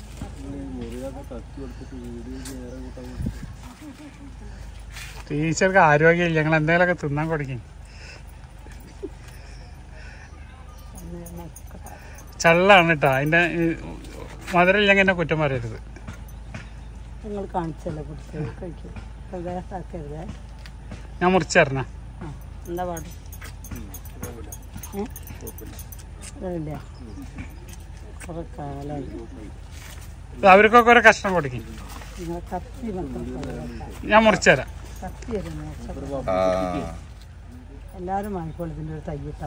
ടീച്ചർക്ക് ആരോഗ്യമില്ല ഞങ്ങൾ എന്തെങ്കിലുമൊക്കെ തിന്നാൻ കൊടുക്കും ചള്ളാണ് കേട്ടോ അതിൻ്റെ മധുരം ഇല്ലെങ്കിൽ എന്നെ കുറ്റം പറയരുത് നിങ്ങൾ കാണിച്ചല്ലേ കുടിച്ചത് കഴിക്കും പ്രയാസാക്കരുതേ ഞാൻ മുറിച്ചു തരണ ആ എന്താ പാട് ഇല്ല കുറെ കാലമായി അവർക്കൊക്കെ ഒരു കഷ്ണം കൊടുക്കും നിങ്ങൾ കത്തി മാത്രം ഞാൻ മുറിച്ചു തരാം കത്തി വരുന്നു എല്ലാവരും വാങ്ങിക്കോളൂ ഇതിൻ്റെ ഒരു തയ്യട്ടാ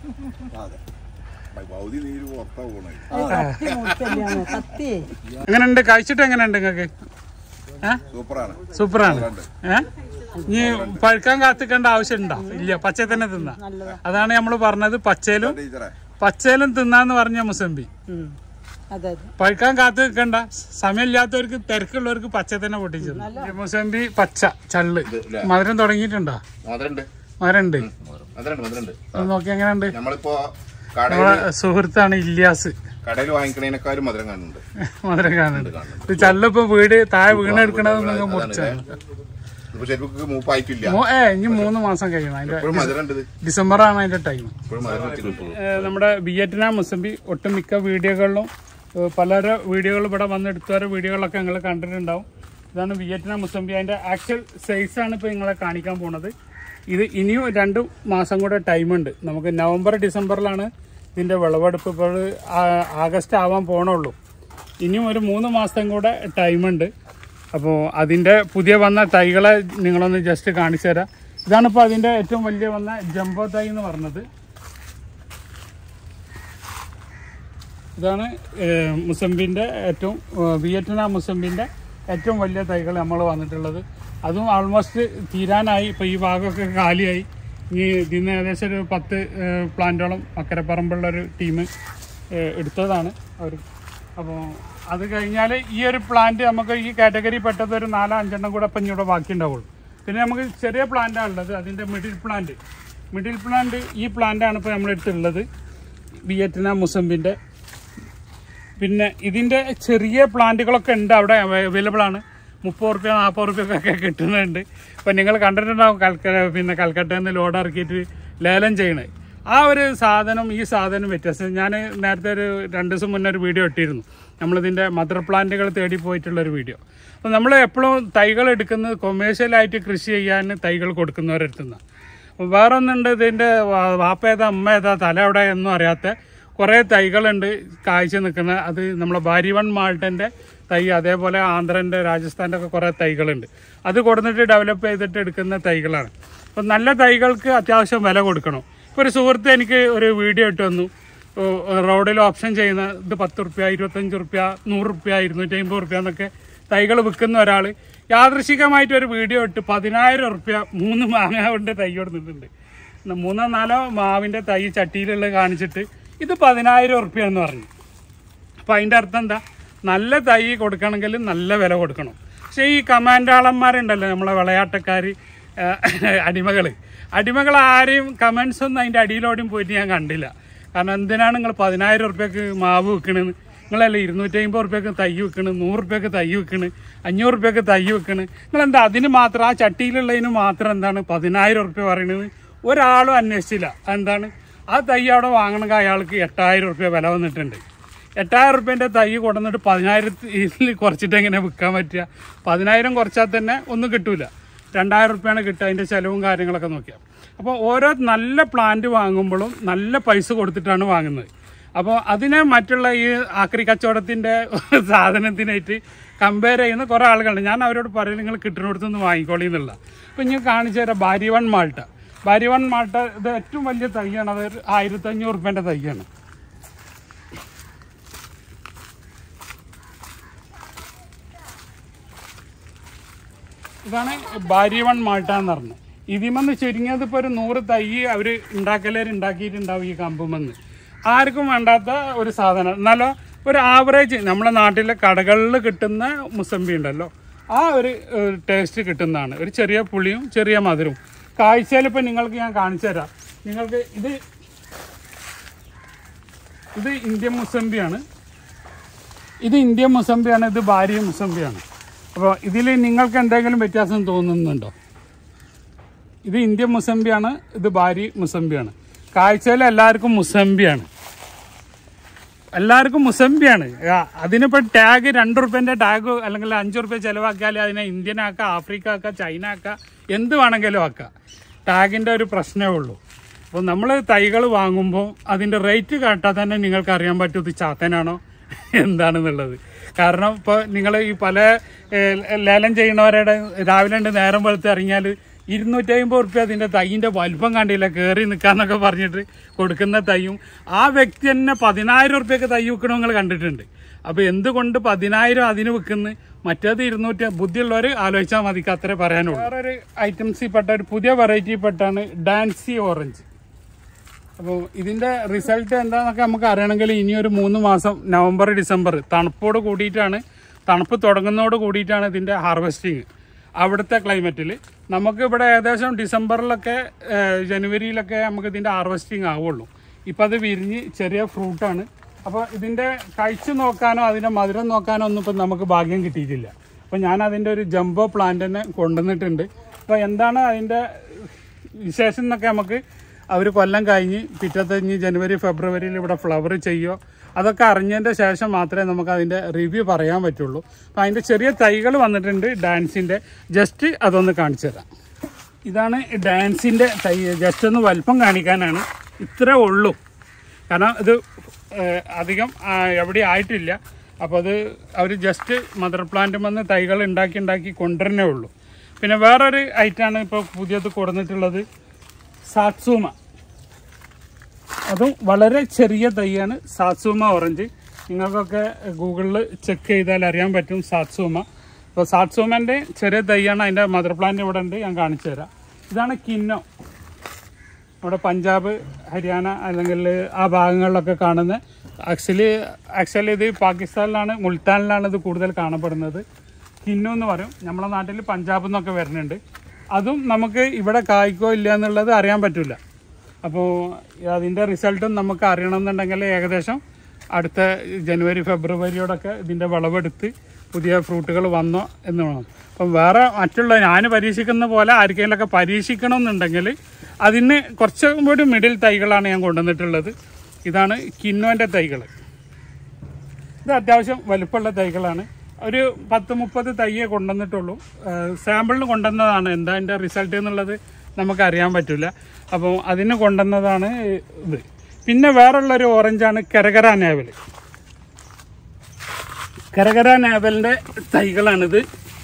കത്തി മുറിക്കല്ലാണ് കത്തി എങ്ങനെയുണ്ട് കഴിച്ചിട്ട് എങ്ങനെയുണ്ട് നിങ്ങൾക്ക് സൂപ്പറാണ് ഏ ഇനി പഴുക്കാൻ കാത്തിക്കേണ്ട ആവശ്യമുണ്ടോ ഇല്ല പച്ച തന്നെ തിന്നാ അതാണ് നമ്മൾ പറഞ്ഞത് പച്ചയിലും പച്ചയിലും തിന്നാന്ന് പറഞ്ഞ മുസംബി ഉം. അതെ അതെ പഴുക്കാൻ കാത്തു നിൽക്കണ്ട സമയമില്ലാത്തവർക്ക് തിരക്കുള്ളവർക്ക് പച്ച തന്നെ പൊട്ടിച്ചു മുസംബി പച്ച ചള്ള് മധുരം തുടങ്ങിയിട്ടുണ്ടോ മധുരണ്ട് മധുരം ഉണ്ട് മധുരണ്ട് മധുരണ്ട് ഒന്ന് നോക്കി എങ്ങനെയുണ്ട് നമ്മളിപ്പോ കടയിൽ നമ്മളെ സുഹൃത്താണ് ഇല്യാസ് കടയിൽ വാങ്ങിക്കണേനേക്കാളും മധുരം കാണുന്നുണ്ട് മധുരം കാണുന്നുണ്ട് ഇത് ചള്ളിപ്പോ വീട് താഴെ വീണെടുക്കണത് നിങ്ങൾ മുറിച്ചാണ് ഇപ്പൊ ശരിക്കും മൂപ്പായിട്ടില്ല മൂ- ഏ ഇനി മൂന്ന് മാസം കഴിയണം അതിന്റെ ഇപ്പോഴും മധുരണ്ട് ഇത് ഡിസംബറാണ് അതിന്റെ ടൈം ഇപ്പോഴും മധുരം വെച്ചിട്ടുണ്ട് നമ്മുടെ വിയറ്റ്നാം മുസംബി ഒട്ടുമിക്ക വീഡിയോകളിലും ഏഹ് പലര വീഡിയോകൾ ഇവിടെ വന്ന് എടുത്തവരെ വീഡിയോകളൊക്കെ നിങ്ങൾ കണ്ടിട്ടുണ്ടാവും ഇതാണ് വിയറ്റ്നാം മുസംബി അതിൻ്റെ ആക്ച്വൽ സൈസാണ് ഇപ്പോൾ നിങ്ങളെ കാണിക്കാൻ പോണത് ഇത് ഇനിയും രണ്ട് മാസം കൂടെ ടൈമുണ്ട് നമുക്ക് നവംബർ ഡിസംബറിലാണ് ഇതിൻ്റെ വിളവെടുപ്പ് ഇപ്പോൾ ആ- ആഗസ്റ്റ് ആവാൻ പോണുള്ളൂ ഇനിയും ഒരു മൂന്ന് മാസം കൂടെ ടൈമുണ്ട് അപ്പോൾ അതിൻ്റെ പുതിയ വന്ന തൈകളെ നിങ്ങളൊന്ന് ജസ്റ്റ് കാണിച്ചു തരാം ഇതാണിപ്പോൾ അതിൻ്റെ ഏറ്റവും വലിയ വന്ന ജംബോ തൈ എന്ന് പറഞ്ഞത് ഇതാണ് ഏഹ്, മുസംബിൻ്റെ ഏറ്റവും ഏഹ്, വിയറ്റ്നാം മുസംബിൻ്റെ ഏറ്റവും വലിയ തൈകൾ നമ്മൾ വന്നിട്ടുള്ളത് അതും ആൾമോസ്റ്റ് തീരാനായി ഇപ്പോൾ ഈ ഭാഗമൊക്കെ കാലിയായി ഇനി ഇതിന്ന് ഏകദേശം ഒരു പത്ത് ഏഹ്, പ്ലാന്റോളം അക്കരപ്പറമ്പുള്ള ഒരു ടീം എടുത്തതാണ് അവർ അപ്പോൾ അത് കഴിഞ്ഞാൽ ഈ ഒരു പ്ലാന്റ് നമുക്ക് ഈ കാറ്റഗറി പെട്ടത് ഒരു നാലോ അഞ്ചെണ്ണം കൂടെ ഇപ്പം ഇഞ്ഞൂടെ ബാക്കി ഉണ്ടാവുള്ളൂ പിന്നെ നമുക്ക് ചെറിയ പ്ലാന്റാണ് ഉള്ളത് അതിൻ്റെ മിഡിൽ പ്ലാന്റ് മിഡിൽ പ്ലാന്റ് ഈ പ്ലാന്റാണ് ഇപ്പോൾ നമ്മളെടുത്തുള്ളത് വിയറ്റ്നാം മുസമ്പിൻ്റെ പിന്നെ ഇതിൻ്റെ ചെറിയ പ്ലാന്റുകളൊക്കെ ഉണ്ട് അവിടെ അവൈലബിൾ ആണ് മുപ്പത് റുപ്യ നാൽപ്പത് റുപ്യൊക്കെ കിട്ടുന്നുണ്ട് ഇപ്പം നിങ്ങൾ കണ്ടിട്ടുണ്ടാവും കൽക്ക പിന്നെ കൽക്കട്ടയിൽ നിന്ന് ലോഡ് ഇറക്കിയിട്ട് ലേലം ചെയ്യണത് ആ ഒരു സാധനം ഈ സാധനം വ്യത്യാസം ഞാൻ നേരത്തെ ഒരു രണ്ട് ദിവസം മുന്നേ ഒരു വീഡിയോ ഇട്ടിരുന്നു നമ്മളിതിൻ്റെ മദർ പ്ലാന്റുകൾ തേടി പോയിട്ടുള്ളൊരു വീഡിയോ അപ്പോൾ നമ്മൾ എപ്പോഴും തൈകൾ എടുക്കുന്നത് കൊമേഴ്ഷ്യലായിട്ട് കൃഷി ചെയ്യാൻ തൈകൾ കൊടുക്കുന്നവരെടുത്തുനിന്ന് വേറെ ഒന്നുണ്ട് ഇതിൻ്റെ വാ- വാപ്പ ഏതാ അമ്മ ഏതാ തല എവിടെ എന്നും അറിയാത്ത കുറേ തൈകളുണ്ട് കായ്ച്ചു നിൽക്കുന്ന അത് നമ്മളെ ബാരിവൺ മാൾട്ടൻ്റെ തൈ അതേപോലെ ആന്ധ്രൻ്റെ രാജസ്ഥാൻ്റെ ഒക്കെ കുറേ തൈകളുണ്ട് അത് കൊടുത്തിട്ട് ഡെവലപ്പ് ചെയ്തിട്ട് എടുക്കുന്ന തൈകളാണ് അപ്പം നല്ല തൈകൾക്ക് അത്യാവശ്യം വില കൊടുക്കണം ഇപ്പോൾ ഒരു സുഹൃത്ത് എനിക്ക് ഒരു വീഡിയോ ഇട്ട് വന്നു ഓ, റോഡിൽ ഓപ്ഷൻ ചെയ്യുന്ന ഇത് പത്ത് റുപ്യ ഇരുപത്തഞ്ച് റുപ്യ നൂറ് റുപ്യ ഇരുന്നൂറ്റി അമ്പത് റുപ്യ എന്നൊക്കെ തൈകൾ വിൽക്കുന്ന ഒരാൾ യാദൃശികമായിട്ട് ഒരു വീഡിയോ ഇട്ട് പതിനായിരം റുപ്യ മൂന്ന് മാങ്ങ കൊണ്ട് തൈ കൊടുത്തിട്ടുണ്ട് ന്ന മൂന്നോ നാലോ മാവിൻ്റെ തൈ ചട്ടിയിലുള്ള കാണിച്ചിട്ട് ഇത് പതിനായിരം റുപ്യ എന്ന് പറഞ്ഞു അപ്പോൾ അതിൻ്റെ അർത്ഥം എന്താ നല്ല തൈ കൊടുക്കണമെങ്കിൽ നല്ല വില കൊടുക്കണം പക്ഷേ ഈ കമാൻഡാളന്മാരുണ്ടല്ലോ നമ്മളെ വിളയാട്ടക്കാർ അടിമകൾ അടിമകൾ ആരെയും കമൻസ് ഒന്നും അതിൻ്റെ അടിയിലോടെയും പോയിട്ട് ഞാൻ കണ്ടില്ല കാരണം എന്തിനാണ് നിങ്ങൾ പതിനായിരം റുപ്യക്ക് മാവ് വെക്കണെന്ന് നിങ്ങളല്ലേ ഇരുന്നൂറ്റി അമ്പത് റുപ്യക്ക് തൈ വെക്കണ് നൂറ് റുപ്യക്ക് തൈ വെക്കണ് അഞ്ഞൂറ് റുപ്യക്ക് തൈ വെക്കണ് നിങ്ങളെന്താ അതിന് മാത്രം ആ ചട്ടിയിലുള്ളതിന് മാത്രം എന്താണ് പതിനായിരം റുപ്യ പറയണത് ഒരാളും അന്വേഷിച്ചില്ല എന്താണ് ആ തൈ അവിടെ വാങ്ങണമെങ്കിൽ അയാൾക്ക് എട്ടായിരം റുപ്യ വില വന്നിട്ടുണ്ട് എട്ടായിരം റുപ്യൻ്റെ തൈ കൊണ്ടുവന്നിട്ട് പതിനായിരത്തിൽ കുറച്ചിട്ട് എങ്ങനെ വിൽക്കാൻ പറ്റുക പതിനായിരം കുറച്ചാൽ തന്നെ ഒന്നും കിട്ടൂല രണ്ടായിരം റുപ്യാണ് കിട്ടുക അതിൻ്റെ ചിലവും കാര്യങ്ങളൊക്കെ നോക്കിയാൽ അപ്പോൾ ഓരോ നല്ല പ്ലാന്റ് വാങ്ങുമ്പോഴും നല്ല പൈസ കൊടുത്തിട്ടാണ് വാങ്ങുന്നത് അപ്പോൾ അതിനെ മറ്റുള്ള ഈ ആക്രി കച്ചവടത്തിൻ്റെ സാധനത്തിനായിട്ട് കമ്പയർ ചെയ്യുന്ന കുറേ ആളുകളുണ്ട് ഞാൻ അവരോട് പറയും നിങ്ങൾ കിട്ടുന്നിടത്തു നിന്ന് വാങ്ങിക്കോളി എന്നുള്ള അപ്പോൾ ഞാൻ കാണിച്ചു തരാം ഭാര്യവൺ മാൾട്ട ഭാര്യവൺ മാൾട്ട ഇത് ഏറ്റവും വലിയ തൈയാണ് അത് ഒരു ആയിരത്തഞ്ഞൂറ് റുപ്യൻ്റെ തൈയാണ് ഇതാണ് ഭാര്യവൺ മാൾട്ട എന്ന് പറഞ്ഞത് ഇതിമെന്ന് ചുരുങ്ങിയത് ഇപ്പോൾ ഒരു നൂറ് തൈ അവർ ഉണ്ടാക്കലേർ ഉണ്ടാക്കിയിട്ടുണ്ടാവും ഈ കമ്പുമെന്ന് ആർക്കും വേണ്ടാത്ത ഒരു സാധനം എന്നാലോ ഒരു ആവറേജ് നമ്മളെ നാട്ടിലെ കടകളിൽ കിട്ടുന്ന മുസമ്പി ഉണ്ടല്ലോ ആ ഒരു ടേസ്റ്റ് കിട്ടുന്നതാണ് ഒരു ചെറിയ പുളിയും ചെറിയ മധുരവും കാഴ്ചയിൽ ഇപ്പോൾ നിങ്ങൾക്ക് ഞാൻ കാണിച്ചു തരാം നിങ്ങൾക്ക് ഇത് ഇത് ഇന്ത്യൻ മുസമ്പിയാണ് ഇത് ഇന്ത്യൻ മുസമ്പിയാണ് ഇത് ഭാര്യ മുസമ്പിയാണ് അപ്പോൾ ഇതിൽ നിങ്ങൾക്ക് എന്തെങ്കിലും വ്യത്യാസം തോന്നുന്നുണ്ടോ ഇത് ഇന്ത്യൻ മുസമ്പിയാണ് ഇത് ഭാര്യ മുസമ്പിയാണ് കാഴ്ചയിൽ എല്ലാവർക്കും മുസമ്പിയാണ് എല്ലാവർക്കും മുസമ്പിയാണ് ആ, അതിനിപ്പോൾ ടാഗ് രണ്ട് റുപ്യൻ്റെ ടാഗ് അല്ലെങ്കിൽ അഞ്ച് റുപ്യ ചിലവാക്കിയാൽ അതിനെ ഇന്ത്യൻ ആക്കാം ആഫ്രിക്ക ആക്കാം ചൈന ആക്കാം എന്ത് വേണമെങ്കിലും ആക്കാം ടാഗിൻ്റെ ഒരു പ്രശ്നമേ ഉള്ളൂ അപ്പോൾ നമ്മൾ തൈകൾ വാങ്ങുമ്പോൾ അതിൻ്റെ റേറ്റ് കേട്ടാൽ തന്നെ നിങ്ങൾക്ക് അറിയാൻ പറ്റും ഇത് ചാത്തനാണോ എന്താണെന്നുള്ളത് കാരണം ഇപ്പോൾ നിങ്ങൾ ഈ പല ഏഹ്, ലേലം ചെയ്യുന്നവരുടെ രാവിലെ ഉണ്ട് നേരം വെളുത്ത് ഇറങ്ങിയാൽ ഇരുന്നൂറ്റി അമ്പത് റുപ്യ അതിൻ്റെ തൈയിൻ്റെ വലിപ്പം കണ്ടില്ല കയറി നിൽക്കാന്നൊക്കെ പറഞ്ഞിട്ട് കൊടുക്കുന്ന തൈയും ആ വ്യക്തി തന്നെ പതിനായിരം റുപ്യക്ക് തൈ വെക്കണോ നിങ്ങൾ കണ്ടിട്ടുണ്ട് അപ്പോൾ എന്തുകൊണ്ട് പതിനായിരം അതിന് വെക്കുന്നു മറ്റേത് ഇരുന്നൂറ്റി ബുദ്ധിയുള്ളവർ ആലോചിച്ചാൽ മതിക്ക് അത്രേ പറയാനുള്ളൂ വേറൊരു ഐറ്റംസിൽ പെട്ട ഒരു പുതിയ വെറൈറ്റി പെട്ടാണ് ഡാൻസി ഓറഞ്ച് അപ്പോൾ ഇതിൻ്റെ റിസൾട്ട് എന്താണെന്നൊക്കെ നമുക്ക് അറിയണമെങ്കിൽ ഇനി ഒരു മൂന്ന് മാസം നവംബർ ഡിസംബർ തണുപ്പോട് കൂടിയിട്ടാണ് തണുപ്പ് തുടങ്ങുന്നതോട് കൂടിയിട്ടാണ് ഇതിൻ്റെ ഹാർവെസ്റ്റിങ് അവിടുത്തെ ക്ലൈമറ്റിൽ നമുക്ക് ഇവിടെ ഏകദേശം ഡിസംബറിലൊക്കെ ഏഹ്, ജനുവരിയിലൊക്കെ നമുക്ക് ഇതിൻ്റെ ഹാർവെസ്റ്റിംഗ് ആവുള്ളൂ ഇപ്പോൾ അത് വിരിഞ്ഞ് ചെറിയ ഫ്രൂട്ടാണ് അപ്പോൾ ഇതിൻ്റെ കഴിച്ചു നോക്കാനോ അതിൻ്റെ മധുരം നോക്കാനോ ഒന്നും ഇപ്പം നമുക്ക് ഭാഗ്യം കിട്ടിയിട്ടില്ല അപ്പോൾ ഞാൻ അതിൻ്റെ ഒരു ജംബോ പ്ലാന്റ് തന്നെ കൊണ്ടുവന്നിട്ടുണ്ട് അപ്പോൾ എന്താണ് അതിൻ്റെ വിശേഷം എന്നൊക്കെ നമുക്ക് അവർ കൊല്ലം കഴിഞ്ഞ് പിറ്റത്തെ ഇനി ജനുവരി ഫെബ്രുവരിയിൽ ഇവിടെ ഫ്ലവർ ചെയ്യോ അതൊക്കെ അറിഞ്ഞതിൻ്റെ ശേഷം മാത്രമേ നമുക്ക് അതിൻ്റെ റിവ്യൂ പറയാൻ പറ്റുള്ളൂ അപ്പോൾ അതിൻ്റെ ചെറിയ തൈകൾ വന്നിട്ടുണ്ട് ഡാൻസിൻ്റെ ജസ്റ്റ് അതൊന്ന് കാണിച്ചു തരാം ഇതാണ് ഡാൻസിൻ്റെ തൈ ജസ്റ്റ് ഒന്ന് വലിപ്പം കാണിക്കാനാണ് ഇത്രേ ഉള്ളൂ കാരണം ഇത് ഏഹ്, അധികം ആ, എവിടെയും ആയിട്ടില്ല അപ്പോൾ അത് അവർ ജസ്റ്റ് മദർ പ്ലാന്റ് വന്ന് തൈകൾ ഉണ്ടാക്കി ഉണ്ടാക്കി കൊണ്ടുവരണേ ഉള്ളൂ പിന്നെ വേറൊരു ഐറ്റാണ് ഇപ്പോൾ പുതിയത് കൊടുത്തിട്ടുള്ളത് സാത്സൂമ അതും വളരെ ചെറിയ തൈയാണ് സാത്സൂമ ഓറഞ്ച് നിങ്ങൾക്കൊക്കെ ഗൂഗിളിൽ ചെക്ക് ചെയ്താൽ അറിയാൻ പറ്റും സാത്സൂമ അപ്പോൾ സാത്സൂമൻ്റെ ചെറിയ തൈയാണ് അതിൻ്റെ മദർ പ്ലാന്റ് ഇവിടെ ഉണ്ട് ഞാൻ കാണിച്ചു തരാം ഇതാണ് കിന്നോ നമ്മുടെ പഞ്ചാബ് ഹരിയാന അല്ലെങ്കിൽ ആ ഭാഗങ്ങളിലൊക്കെ കാണുന്ന ആക്ച്വലി ആക്ച്വലി ഇത് പാകിസ്ഥാനിലാണ് മുൾത്താനിലാണ് ഇത് കൂടുതൽ കാണപ്പെടുന്നത് കിന്നു എന്ന് പറയും നമ്മുടെ നാട്ടിൽ പഞ്ചാബിൽ നിന്നൊക്കെ വരുന്നുണ്ട് അതും നമുക്ക് ഇവിടെ കായ്ക്കോ ഇല്ല എന്നുള്ളത് അറിയാൻ പറ്റില്ല അപ്പോൾ അതിൻ്റെ റിസൾട്ടും നമുക്ക് അറിയണമെന്നുണ്ടെങ്കിൽ ഏകദേശം അടുത്ത ജനുവരി ഫെബ്രുവരിയോടൊക്കെ ഇതിൻ്റെ വിളവെടുത്ത് പുതിയ ഫ്രൂട്ടുകൾ വന്നോ എന്ന് വേണം അപ്പം വേറെ മറ്റുള്ള ഞാൻ പരീക്ഷിക്കുന്ന പോലെ ആർക്കെങ്കിലൊക്കെ പരീക്ഷിക്കണം എന്നുണ്ടെങ്കിൽ അതിന് കുറച്ചും കൂടി മിഡിൽ തൈകളാണ് ഞാൻ കൊണ്ടുവന്നിട്ടുള്ളത് ഇതാണ് കിന്നോൻ്റെ തൈകൾ ഇത് അത്യാവശ്യം വലുപ്പമുള്ള തൈകളാണ് ഒരു പത്ത് മുപ്പത് തയ്യേ കൊണ്ടുവന്നിട്ടുള്ളൂ സാമ്പിളിന് കൊണ്ടുവന്നതാണ് എന്താ അതിൻ്റെ റിസൾട്ട് എന്നുള്ളത് നമുക്ക് അറിയാൻ പറ്റില്ല അപ്പോൾ അതിന് കൊണ്ടുവന്നതാണ് ഇത് പിന്നെ വേറുള്ളൊരു ഓറഞ്ചാണ് കരകര നേവൽ കരകര നേവലിൻ്റെ തൈകളാണിത്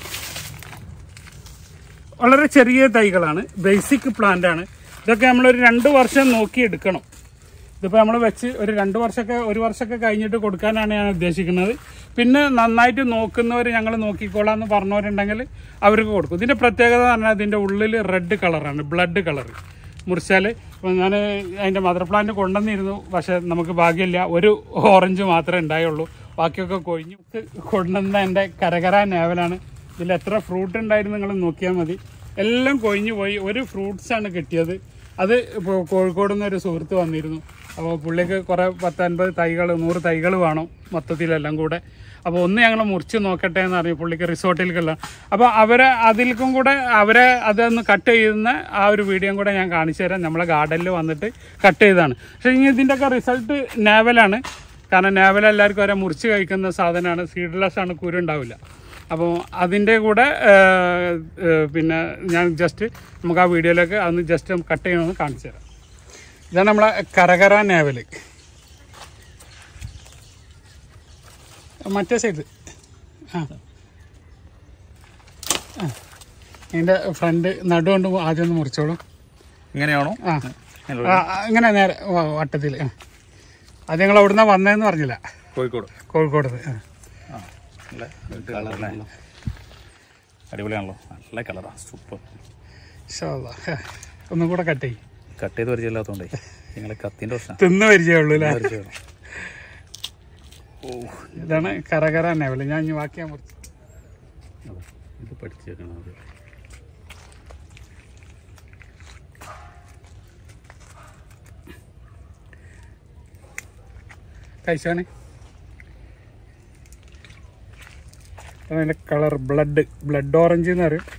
വളരെ ചെറിയ തൈകളാണ് ബേസിക് പ്ലാന്റ് ആണ് ഇതൊക്കെ നമ്മളൊരു രണ്ട് വർഷം നോക്കി എടുക്കണം ഇതിപ്പോൾ നമ്മൾ വെച്ച് ഒരു രണ്ട് വർഷമൊക്കെ ഒരു വർഷമൊക്കെ കഴിഞ്ഞിട്ട് കൊടുക്കാനാണ് ഞാൻ ഉദ്ദേശിക്കുന്നത് പിന്നെ നന്നായിട്ട് നോക്കുന്നവർ ഞങ്ങൾ നോക്കിക്കോളാം എന്ന് പറഞ്ഞവരുണ്ടെങ്കിൽ അവർക്ക് കൊടുക്കും ഇതിൻ്റെ പ്രത്യേകത എന്ന് പറഞ്ഞാൽ ഇതിൻ്റെ ഉള്ളിൽ റെഡ് കളറാണ് ബ്ലഡ് കളർ മുറിച്ചാൽ ഇപ്പം ഞാൻ അതിൻ്റെ മദർ പ്ലാന്റ് കൊണ്ടുവന്നിരുന്നു പക്ഷേ നമുക്ക് ഭാഗ്യമില്ല ഒരു ഓറഞ്ച് മാത്രമേ ഉണ്ടായുള്ളൂ ബാക്കിയൊക്കെ കൊഴിഞ്ഞു കൊണ്ടുവന്ന എൻ്റെ കരകര നേവലാണ് ഇതിൽ എത്ര ഫ്രൂട്ട് ഉണ്ടായിരുന്നു നിങ്ങൾ നോക്കിയാൽ മതി എല്ലാം കൊഴിഞ്ഞു പോയി ഒരു ഫ്രൂട്ട്സാണ് കിട്ടിയത് അത് ഇപ്പോൾ കോഴിക്കോട് നിന്ന് ഒരു സുഹൃത്ത് വന്നിരുന്നു അപ്പോൾ പുള്ളിക്ക് കുറേ പത്ത് അൻപത് തൈകൾ നൂറ് തൈകൾ വേണം മൊത്തത്തിലെല്ലാം കൂടെ അപ്പോൾ ഒന്ന് ഞങ്ങൾ മുറിച്ച് നോക്കട്ടെ എന്ന് പറഞ്ഞു പുള്ളിക്ക് റിസോർട്ടിലേക്കുള്ള അപ്പോൾ അവരെ അതിൽക്കും കൂടെ അവരെ അതൊന്ന് കട്ട് ചെയ്യുന്ന ആ ഒരു വീഡിയോയും കൂടെ ഞാൻ കാണിച്ചു തരാം നമ്മളെ ഗാർഡനിൽ വന്നിട്ട് കട്ട് ചെയ്തതാണ് പക്ഷേ ഇനി ഇതിൻ്റെയൊക്കെ റിസൾട്ട് നാവലാണ് കാരണം നാവൽ എല്ലാവർക്കും ഒരേ മുറിച്ച് കഴിക്കുന്ന സാധനമാണ് സീഡ്ലെസ് ആണ് കുരു ഉണ്ടാവില്ല അപ്പോൾ അതിൻ്റെ കൂടെ ആ, ആ, പിന്നെ ഞാൻ ജസ്റ്റ് നമുക്ക് ആ വീഡിയോയിലേക്ക് അതൊന്ന് ജസ്റ്റ് കട്ട് ചെയ്യണമെന്ന് കാണിച്ചു തരാം ഇതാണ് നമ്മളെ കരകര നേവല് മറ്റേ സൈഡ് ആ ആ. ഇതിൻ്റെ ഫ്രണ്ട് നടുകൊണ്ട് ആദ്യം ഒന്ന് മുറിച്ചോളൂ ഇങ്ങനെയാണോ ആ ആ, ആ, ഇങ്ങനെ നേരെ വട്ടത്തിൽ ആ അത് ഞങ്ങൾ എവിടുന്ന വന്നതെന്ന് പറഞ്ഞില്ല കോഴിക്കോട് കോഴിക്കോട് ആ നല്ല കളറല്ലേ അടിപൊളിയാണല്ലോ നല്ല കളറാ സൂപ്പർ ഇൻഷാ അല്ലാ. ഒന്നും കൂടെ കട്ട് ചെയ്യും കട്ട് ചെയ്ത് പരിചയമില്ലാത്തതുകൊണ്ടേ നിങ്ങളെ കത്തിൻ്റെ പ്രശ്നം തിന്ന് പരിചയമുള്ളൂ അല്ലേ ഓ ഇതാണ് കരകര നെവല് ഞാൻ ഇനി ബാക്കി ഞാൻ മുറിച്ചു ഇത് പഠിച്ചേക്കണം അത് കഴിച്ചാണ് അതിൻ്റെ കളർ ബ്ലഡ് ബ്ലഡ് ഓറഞ്ച് എന്ന് പറയും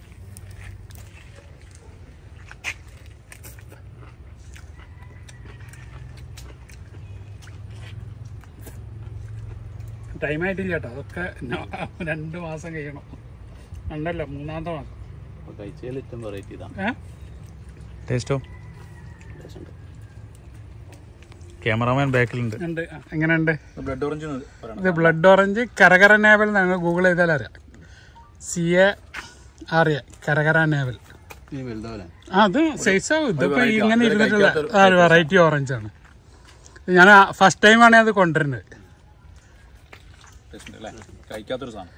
ടൈം ആയിട്ടില്ല കേട്ടോ അതൊക്കെ ന- രണ്ട് മാസം കഴിയണം രണ്ടല്ല മൂന്നാമത്തെ മാസം അപ്പോൾ കഴിച്ചതിൽ ഏറ്റവും വെറൈറ്റി ഇതാണ് ഏ ടേസ്റ്റോ ക്യാമറാമാൻ ബാക്കിലുണ്ട് ഉണ്ട് ആ, എങ്ങനെയുണ്ട് ബ്ലഡ് ഓറഞ്ച് ഇത് ബ്ലഡ് ഓറഞ്ച് കരകര നേവൽ എന്നാണ് ഗൂഗിൾ ചെയ്താൽ അറിയാം C A R A Cara Cara navel ഈ വലുതാവല്ലേ ആ അത് സൈസ് ഇതിപ്പോ ഇങ്ങനെ ഇരുന്നിട്ടുള്ള ആ ഒരു വെറൈറ്റി ഓറഞ്ച് ആണ് ഞാൻ ഫസ്റ്റ് ടൈമാണ് അത് കൊണ്ടുവരുന്നത് ടേസ്റ്റ് അല്ലേ കഴിക്കാത്തൊരു സാധനം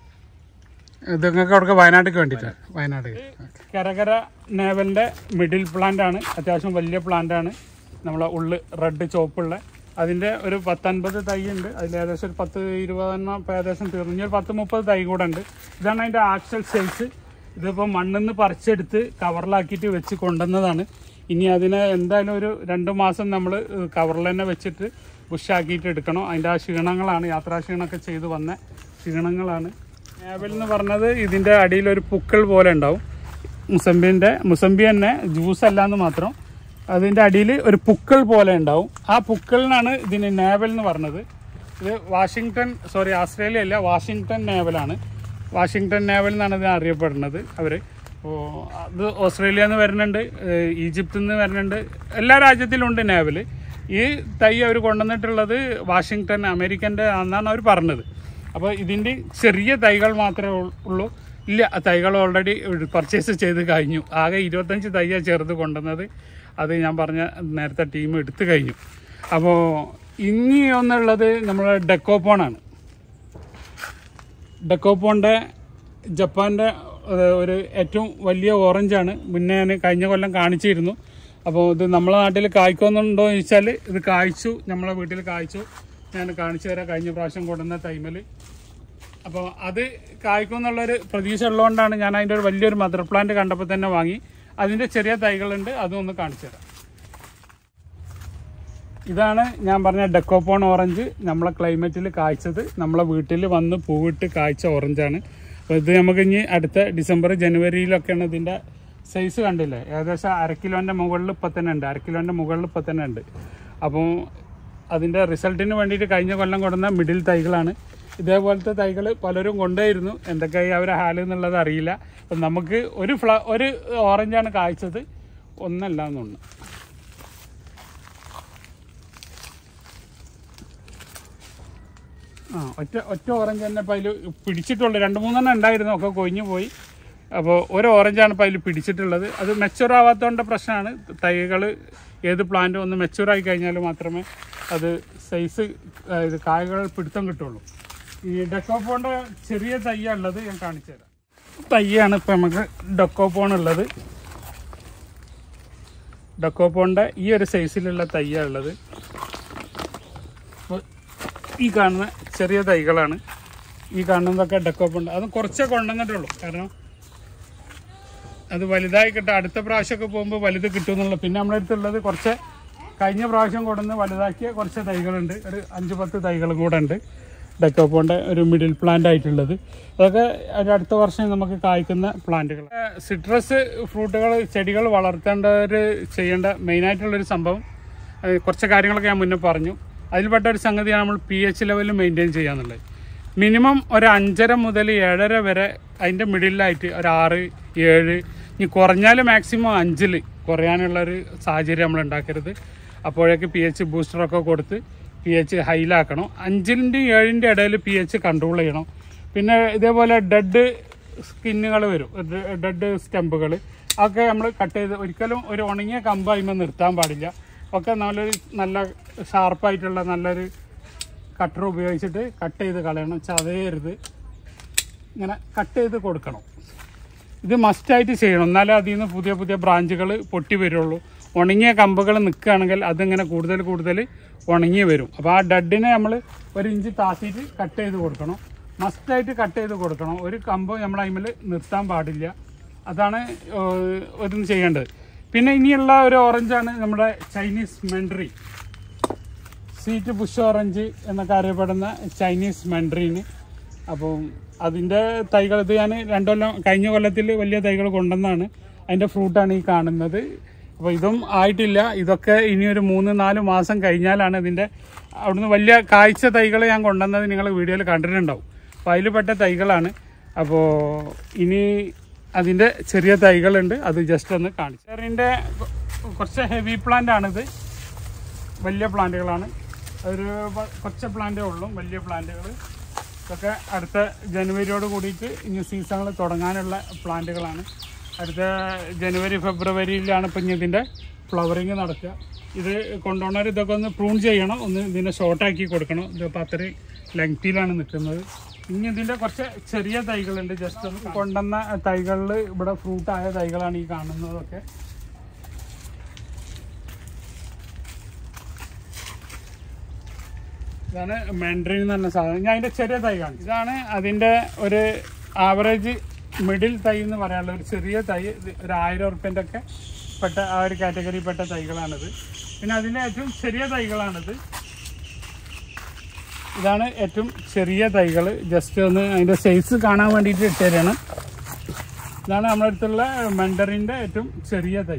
ഇത് നിങ്ങൾക്ക് അവിടെ വയനാട്ടിലേക്ക് വേണ്ടിയിട്ടാണ് വയനാട് കരകര നേവലിൻ്റെ മിഡിൽ പ്ലാന്റ് ആണ് അത്യാവശ്യം വലിയ പ്ലാന്റ് ആണ് നമ്മളെ ഉള്ളു റെഡ് ചോപ്പുള്ള അതിൻ്റെ ഒരു പത്തൻപത് തൈ ഉണ്ട് അതിൽ ഏകദേശം ഒരു പത്ത് ഇരുപതെണ്ണം ഇപ്പോൾ ഏകദേശം തീർന്നു ഇനി ഒരു പത്ത് മുപ്പത് തൈ കൂടെ ഉണ്ട് ഇതാണ് അതിൻ്റെ ആക്ച്വൽ സൈസ് ഇതിപ്പോൾ മണ്ണിൽ നിന്ന് പറിച്ചെടുത്ത് കവറിലാക്കിയിട്ട് വെച്ച് കൊണ്ടുവന്നതാണ് ഇനി അതിനെ എന്തായാലും ഒരു രണ്ട് മാസം നമ്മൾ കവറിൽ തന്നെ വെച്ചിട്ട് ബുഷാക്കിയിട്ട് എടുക്കണം അതിൻ്റെ ആ ക്ഷീണങ്ങളാണ് യാത്രാ ക്ഷീണമൊക്കെ ചെയ്ത് വന്ന ക്ഷീണങ്ങളാണ് ആപ്പിൾ എന്ന് പറഞ്ഞത് ഇതിൻ്റെ അടിയിൽ ഒരു പുക്കൾ പോലെ ഉണ്ടാവും മുസമ്പിൻ്റെ മുസമ്പി തന്നെ ജ്യൂസ് അല്ലാന്ന് മാത്രം അതിൻ്റെ അടിയിൽ ഒരു പുക്കൾ പോലെ ഉണ്ടാവും ആ പുക്കളിനാണ് ഇതിന് നേവൽ എന്ന് പറഞ്ഞത് ഇത് വാഷിങ്ടൺ സോറി ഓസ്ട്രേലിയ അല്ല വാഷിങ്ടൺ നേവലാണ് വാഷിങ്ടൺ നേവൽ എന്നാണ് ഇത് അറിയപ്പെടുന്നത് അവർ അപ്പോൾ അത് ഓസ്ട്രേലിയ നിന്ന് വരുന്നുണ്ട് ഏഹ് ഈജിപ്തിൽ നിന്ന് വരുന്നുണ്ട് എല്ലാ രാജ്യത്തിലും ഉണ്ട് നേവൽ ഈ തൈ അവർ കൊണ്ടുവന്നിട്ടുള്ളത് വാഷിങ്ടൺ അമേരിക്കൻ്റെ ആണെന്നാണ് അവർ പറഞ്ഞത് അപ്പോൾ ഇതിൻ്റെ ചെറിയ തൈകൾ മാത്രമേ ഉൾ- ഉള്ളൂ ഇല്ല തൈകൾ ഓൾറെഡി പർച്ചേസ് ചെയ്ത് കഴിഞ്ഞു ആകെ ഇരുപത്തഞ്ച് തൈയാണ് ചേർത്ത് കൊണ്ടുവന്നത് അത് ഞാൻ പറഞ്ഞ നേരത്തെ ടീം എടുത്തു കഴിഞ്ഞു അപ്പോൾ ഇനി ഒന്നുള്ളത് നമ്മുടെ ഡെക്കോപ്പോണാണ് ഡെക്കോപ്പോണിൻ്റെ ജപ്പാൻ്റെ ഏഹ്, ഒരു ഏറ്റവും വലിയ ഓറഞ്ചാണ് മുന്നേ ഞാൻ കഴിഞ്ഞ കൊല്ലം കാണിച്ചിരുന്നു അപ്പോൾ ഇത് നമ്മളെ നാട്ടിൽ കായ്ക്കുന്നുണ്ടോ എന്ന് ചോദിച്ചാൽ ഇത് കായ്ച്ചു നമ്മളെ വീട്ടിൽ കായ്ച്ചു ഞാൻ കാണിച്ചു തരാം കഴിഞ്ഞ പ്രാവശ്യം കൊണ്ടുവന്ന ടൈമിൽ അപ്പോൾ അത് കായ്ക്കും എന്നുള്ളൊരു പ്രതീക്ഷ ഉള്ളതുകൊണ്ടാണ് ഞാൻ അതിൻ്റെ ഒരു വലിയൊരു മദർ പ്ലാന്റ് കണ്ടപ്പോൾ തന്നെ വാങ്ങി അതിൻ്റെ ചെറിയ തൈകളുണ്ട് അതും ഒന്ന് കാണിച്ചു തരാം ഇതാണ് ഞാൻ പറഞ്ഞ ഡെക്കോപ്പോൺ ഓറഞ്ച് നമ്മളെ ക്ലൈമറ്റിൽ കായ്ച്ചത് നമ്മളെ വീട്ടിൽ വന്ന് പൂവിട്ട് കായ്ച്ച ഓറഞ്ചാണ് അപ്പോൾ ഇത് നമുക്ക് ഇനി അടുത്ത ഡിസംബർ ജനുവരിയിലൊക്കെയാണ് ഇതിൻ്റെ സൈസ് കണ്ടില്ലേ ഏകദേശം അര കിലോൻ്റെ മുകളിൽ ഇപ്പം തന്നെ ഉണ്ട് അര കിലോൻ്റെ മുകളിൽ ഇപ്പം തന്നെ ഉണ്ട് അപ്പോൾ അതിൻ്റെ റിസൾട്ടിന് വേണ്ടിയിട്ട് കഴിഞ്ഞ കൊല്ലം കൊടുന്ന മിഡിൽ തൈകളാണ് ഇതേപോലത്തെ തൈകൾ പലരും കൊണ്ടുപോയിരുന്നു എന്തൊക്കെയായി അവരെ ഹാല് എന്നുള്ളത് അറിയില്ല അപ്പം നമുക്ക് ഒരു ഫ്ല ഒരു ഓറഞ്ചാണ് കായ്ച്ചത് ഒന്നല്ല എന്നുണ്ട് ആ ഒറ്റ ഒറ്റ ഓറഞ്ച് തന്നെ ഇപ്പം അതിൽ പിടിച്ചിട്ടുള്ളൂ രണ്ട് മൂന്നെണ്ണം ഉണ്ടായിരുന്നു ഒക്കെ കൊഴിഞ്ഞു പോയി അപ്പോൾ ഒരു ഓറഞ്ചാണ് ഇപ്പം അതിൽ പിടിച്ചിട്ടുള്ളത് അത് മെച്ചുവർ ആവാത്തതുകൊണ്ട് പ്രശ്നമാണ് തൈകൾ ഏത് പ്ലാന്റും ഒന്ന് മെച്ചുവർ ആയി കഴിഞ്ഞാൽ മാത്രമേ അത് സൈസ് ഇത് കായകൾ പിടുത്തം കിട്ടുള്ളൂ ഈ ഡെക്കോപ്പോണിൻ്റെ ചെറിയ തയ്യാണ് ഉള്ളത് ഞാൻ കാണിച്ചു തരാം തയ്യാണ് ഇപ്പം നമുക്ക് ഡെക്കോപ്പോൺ ഉള്ളത് ഡെക്കോപ്പോണിൻ്റെ ഈ ഒരു സൈസിലുള്ള തയ്യാണ് ഉള്ളത് അപ്പോൾ ഈ കാണുന്ന ചെറിയ തൈകളാണ് ഈ കാണുന്നതൊക്കെ ഡെക്കോപ്പുണ്ട് അത് കുറച്ചേ കൊണ്ടുവന്നിട്ടുള്ളൂ കാരണം അത് വലുതായി കിട്ടും അടുത്ത പ്രാവശ്യമൊക്കെ പോകുമ്പോൾ വലുത് കിട്ടും എന്നുള്ള പിന്നെ നമ്മുടെ അടുത്തുള്ളത് കുറച്ച് കഴിഞ്ഞ പ്രാവശ്യം കൊണ്ടുവന്ന് വലുതാക്കിയ കുറച്ച് തൈകളുണ്ട് ഒരു അഞ്ച് പത്ത് തൈകളും കൂടെ ഉണ്ട് ഡെക്കോപ്പോൻ്റെ ഒരു മിഡിൽ പ്ലാന്റ് ആയിട്ടുള്ളത് അതൊക്കെ ഒരു അടുത്ത വർഷം നമുക്ക് കായ്ക്കുന്ന പ്ലാന്റുകൾ സിട്രസ് ഫ്രൂട്ടുകൾ ചെടികൾ വളർത്തേണ്ടവർ ചെയ്യേണ്ട മെയിനായിട്ടുള്ളൊരു സംഭവം അത് കുറച്ച് കാര്യങ്ങളൊക്കെ ഞാൻ മുന്നേ പറഞ്ഞു അതിൽപ്പെട്ട ഒരു സംഗതിയാണ് നമ്മൾ പി എച്ച് ലെവലിൽ മെയിൻറ്റെയിൻ ചെയ്യാന്നുള്ളത് മിനിമം ഒരു അഞ്ചര മുതൽ ഏഴര വരെ അതിൻ്റെ മിഡിലായിട്ട് ഒരു ആറ് ഏഴ് ഇനി കുറഞ്ഞാൽ മാക്സിമം അഞ്ചിൽ കുറയാനുള്ളൊരു സാഹചര്യം നമ്മൾ ഉണ്ടാക്കരുത് അപ്പോഴേക്ക് പി എച്ച് ബൂസ്റ്ററൊക്കെ കൊടുത്ത് പി എച്ച് ഹൈലാക്കണം അഞ്ചിൻ്റെയും ഏഴിൻ്റെ ഇടയിൽ പി എച്ച് കൺട്രോൾ ചെയ്യണം പിന്നെ ഇതേപോലെ ഡെഡ് സ്കിന്നുകൾ വരും ഡെഡ് സ്റ്റെമ്പുകൾ അതൊക്കെ നമ്മൾ കട്ട് ചെയ്ത് ഒരിക്കലും ഒരു ഉണങ്ങിയ കമ്പ് അതിന്മേൽ നിർത്താൻ പാടില്ല ഒക്കെ നല്ലൊരു നല്ല ഷാർപ്പായിട്ടുള്ള നല്ലൊരു കട്ടർ ഉപയോഗിച്ചിട്ട് കട്ട് ചെയ്ത് കളയണം ചതയരുത് ഇങ്ങനെ കട്ട് ചെയ്ത് കൊടുക്കണം ഇത് മസ്റ്റായിട്ട് ചെയ്യണം എന്നാലേ അതിൽ നിന്ന് പുതിയ പുതിയ ബ്രാഞ്ചുകൾ പൊട്ടി വരുള്ളൂ ഉണങ്ങിയ കമ്പുകൾ നിൽക്കുകയാണെങ്കിൽ അതിങ്ങനെ കൂടുതൽ കൂടുതൽ ഉണങ്ങി വരും അപ്പോൾ ആ ഡഡിനെ നമ്മൾ ഒരു ഇഞ്ച് താത്തിയിട്ട് കട്ട് ചെയ്ത് കൊടുക്കണം മസ്റ്റായിട്ട് കട്ട് ചെയ്ത് കൊടുക്കണം ഒരു കമ്പ് നമ്മൾ അതിൽ നിർത്താൻ പാടില്ല അതാണ് ഏഹ്, ഒരു ചെയ്യേണ്ടത് പിന്നെ ഇനിയുള്ള ഒരു ഓറഞ്ചാണ് നമ്മുടെ Chinese mandarin sweet bush orange എന്നൊക്കെ അറിയപ്പെടുന്ന ചൈനീസ് മൻഡ്രീന് അപ്പം അതിൻ്റെ തൈകൾ ഇത് ഞാൻ രണ്ട് കൊല്ലം കഴിഞ്ഞ കൊല്ലത്തിൽ വലിയ തൈകൾ കൊണ്ടുവന്നാണ് അതിൻ്റെ ഫ്രൂട്ടാണ് ഈ കാണുന്നത് അപ്പോൾ ഇതും ആയിട്ടില്ല ഇതൊക്കെ ഇനി ഒരു മൂന്ന് നാല് മാസം കഴിഞ്ഞാലാണ് ഇതിൻ്റെ അവിടുന്ന് വലിയ കാഴ്ച തൈകൾ ഞാൻ കൊണ്ടുവന്നത് നിങ്ങൾ വീഡിയോയിൽ കണ്ടിട്ടുണ്ടാവും അപ്പോൾ അതിൽ പെട്ട തൈകളാണ് അപ്പോൾ ഇനി അതിൻ്റെ ചെറിയ തൈകളുണ്ട് അത് ജസ്റ്റ് ഒന്ന് കാണിച്ചു ചെറിൻ്റെ കുറച്ച് ഹെവി പ്ലാന്റ് ആണിത് വലിയ പ്ലാന്റുകളാണ് ഒരു പ- കുറച്ച് പ്ലാന്റേ ഉള്ളൂ വലിയ പ്ലാന്റുകൾ ഇതൊക്കെ അടുത്ത ജനുവരിയോട് കൂടിയിട്ട് ഇനി സീസണുകൾ തുടങ്ങാനുള്ള പ്ലാന്റുകളാണ് അടുത്ത ജനുവരി ഫെബ്രുവരിയിലാണ് ഇപ്പം ഇനി ഇതിൻ്റെ ഫ്ലവറിങ് നടക്കുക ഇത് കൊണ്ടുപോകണവർ ഇതൊക്കെ ഒന്ന് പ്രൂൺ ചെയ്യണം ഒന്ന് ഇതിനെ ഷോർട്ടാക്കി കൊടുക്കണം ഇതിപ്പോൾ അത്രയും ലെങ്തിയിലാണ് നിൽക്കുന്നത് ഇനി ഇതിൻ്റെ കുറച്ച് ചെറിയ തൈകളുണ്ട് ജസ്റ്റ് ഒന്ന് കൊണ്ടുവന്ന തൈകളിൽ ഇവിടെ ഫ്രൂട്ടായ തൈകളാണ് ഈ കാണുന്നതൊക്കെ ഇതാണ് മാൻഡ്രിൻ എന്ന് പറഞ്ഞ സാധനം ഞാൻ അതിൻ്റെ ചെറിയ തൈ കാണിച്ചു ഇതാണ് അതിൻ്റെ ഒരു ആവറേജ് മിഡിൽ തൈ എന്ന് പറയാനുള്ള ഒരു ചെറിയ തൈ ഇത് ഒരു ആയിരം ഉറുപ്പ്യൻ്റെ ഒക്കെ പെട്ട ആ ഒരു കാറ്റഗറി പെട്ട തൈകളാണിത് പിന്നെ അതിൻ്റെ ഏറ്റവും ചെറിയ തൈകളാണിത് ഇതാണ് ഏറ്റവും ചെറിയ തൈകൾ ജസ്റ്റ് ഒന്ന് അതിൻ്റെ സൈസ് കാണാൻ വേണ്ടിയിട്ട് ഇട്ടുതരാണ് ഇതാണ് നമ്മുടെ അടുത്തുള്ള മെൻഡറിൻ്റെ ഏറ്റവും ചെറിയ തൈ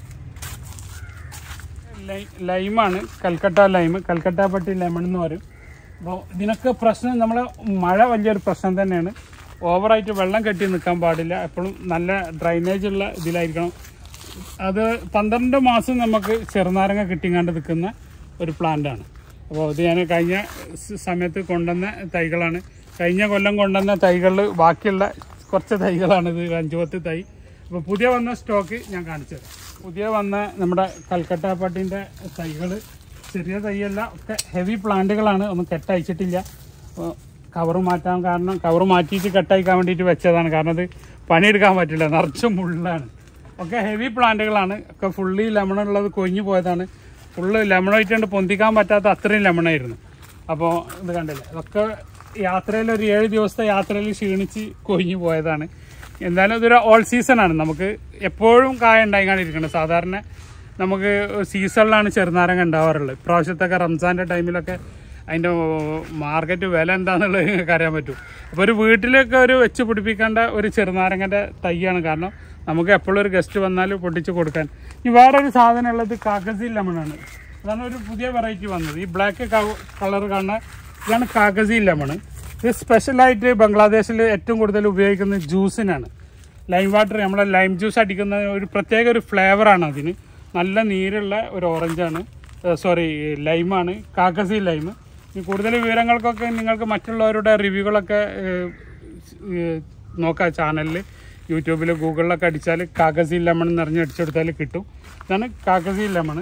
ലൈ- ലൈമാണ് കൽക്കട്ട ലൈം കൽക്കട്ട പട്ടി ലെമൺ എന്ന് പറയും അപ്പോൾ ഇതിനൊക്കെ പ്രശ്നം നമ്മൾ മഴ വലിയൊരു പ്രശ്നം തന്നെയാണ് ഓവറായിട്ട് വെള്ളം കെട്ടി നിൽക്കാൻ പാടില്ല എപ്പോഴും നല്ല ഡ്രൈനേജ് ഉള്ള ഇതിലായിരിക്കണം അത് പന്ത്രണ്ട് മാസം നമുക്ക് ചെറുനാരങ്ങ കിട്ടിങ്ങാണ്ട് നിൽക്കുന്ന ഒരു പ്ലാന്റാണ് അപ്പോൾ ഇത് ഞാൻ കഴിഞ്ഞ സ- സമയത്ത് കൊണ്ടുവന്ന തൈകളാണ് കഴിഞ്ഞ കൊല്ലം കൊണ്ടുവന്ന തൈകളിൽ ബാക്കിയുള്ള കുറച്ച് തൈകളാണ് ഇത് ഒരു അഞ്ചു പത്ത് തൈ അപ്പോൾ പുതിയ വന്ന സ്റ്റോക്ക് ഞാൻ കാണിച്ചു തരാം പുതിയ വന്ന നമ്മുടെ കൽക്കട്ട പട്ടിൻ്റെ തൈകൾ ചെറിയ തൈയല്ല ഒക്കെ ഹെവി പ്ലാന്റുകളാണ് ഒന്നും കെട്ടയച്ചിട്ടില്ല അപ്പോൾ കവറ് മാറ്റാൻ കാരണം കവറ് മാറ്റിയിട്ട് കെട്ടയക്കാൻ വേണ്ടിയിട്ട് വെച്ചതാണ് കാരണം അത് പണിയെടുക്കാൻ പറ്റില്ല നിറച്ചും മുള്ളാണ് ഒക്കെ ഹെവി പ്ലാന്റുകളാണ് ഒക്കെ ഫുള്ളി ലെമൺ ഉള്ളത് കൊഴിഞ്ഞു പോയതാണ് ഫുള്ള് ലെമൺ ആയിട്ടുണ്ട് പൊന്തിക്കാൻ പറ്റാത്ത അത്രയും ലെമണായിരുന്നു അപ്പോൾ ഇത് കണ്ടില്ലേ അതൊക്കെ യാത്രയിൽ ഒരു ഏഴ് ദിവസത്തെ യാത്രയിൽ ക്ഷീണിച്ച് കൊഴിഞ്ഞു പോയതാണ് എന്തായാലും ഇതൊരു ഓൾ സീസണാണ് നമുക്ക് എപ്പോഴും കായ ഉണ്ടായിക്കൊണ്ടിരിക്കണം സാധാരണ നമുക്ക് സീസണിലാണ് ചെറുനാരങ്ങ ഉണ്ടാവാറുള്ളത് ഇപ്രാവശ്യത്തൊക്കെ റംസാൻ്റെ ടൈമിലൊക്കെ അതിൻ്റെ മാർക്കറ്റ് വില എന്താണെന്നുള്ളത് നിങ്ങൾക്ക് അറിയാൻ പറ്റും അപ്പോൾ ഒരു വീട്ടിലൊക്കെ ഒരു വെച്ച് പിടിപ്പിക്കേണ്ട ഒരു ചെറുനാരങ്ങൻ്റെ തൈയാണ് കാരണം നമുക്ക് എപ്പോഴും ഒരു ഗസ്റ്റ് വന്നാൽ പൊട്ടിച്ച് കൊടുക്കാൻ ഇനി വേറൊരു സാധനം ഉള്ളത് കാക്കസി ലെമണാണ് അതാണ് ഒരു പുതിയ വെറൈറ്റി വന്നത് ഈ ബ്ലാക്ക് കളർ കാണുന്ന ഇതാണ് കാക്കസി ലെമൺ ഇത് സ്പെഷ്യലായിട്ട് ബംഗ്ലാദേശിൽ ഏറ്റവും കൂടുതൽ ഉപയോഗിക്കുന്നത് ജ്യൂസിനാണ് ലൈം വാട്ടർ നമ്മളെ ലൈം ജ്യൂസ് അടിക്കുന്ന ഒരു പ്രത്യേക ഒരു ഫ്ലേവറാണ് അതിന് നല്ല നീരുള്ള ഒരു ഓറഞ്ചാണ് സോറി ലൈമാണ് കാക്കസി ലൈം ഈ കൂടുതൽ വിവരങ്ങൾക്കൊക്കെ നിങ്ങൾക്ക് മറ്റുള്ളവരുടെ റിവ്യൂകളൊക്കെ ഏഹ്, ഏഹ്, നോക്കാം ചാനലിൽ യൂട്യൂബിൽ ഗൂഗിളിലൊക്കെ അടിച്ചാൽ കാക്കസി ലെമൺ എന്ന് അറിഞ്ഞ് അടിച്ചെടുത്താൽ കിട്ടും ഇതാണ് കാക്കസി ലെമൺ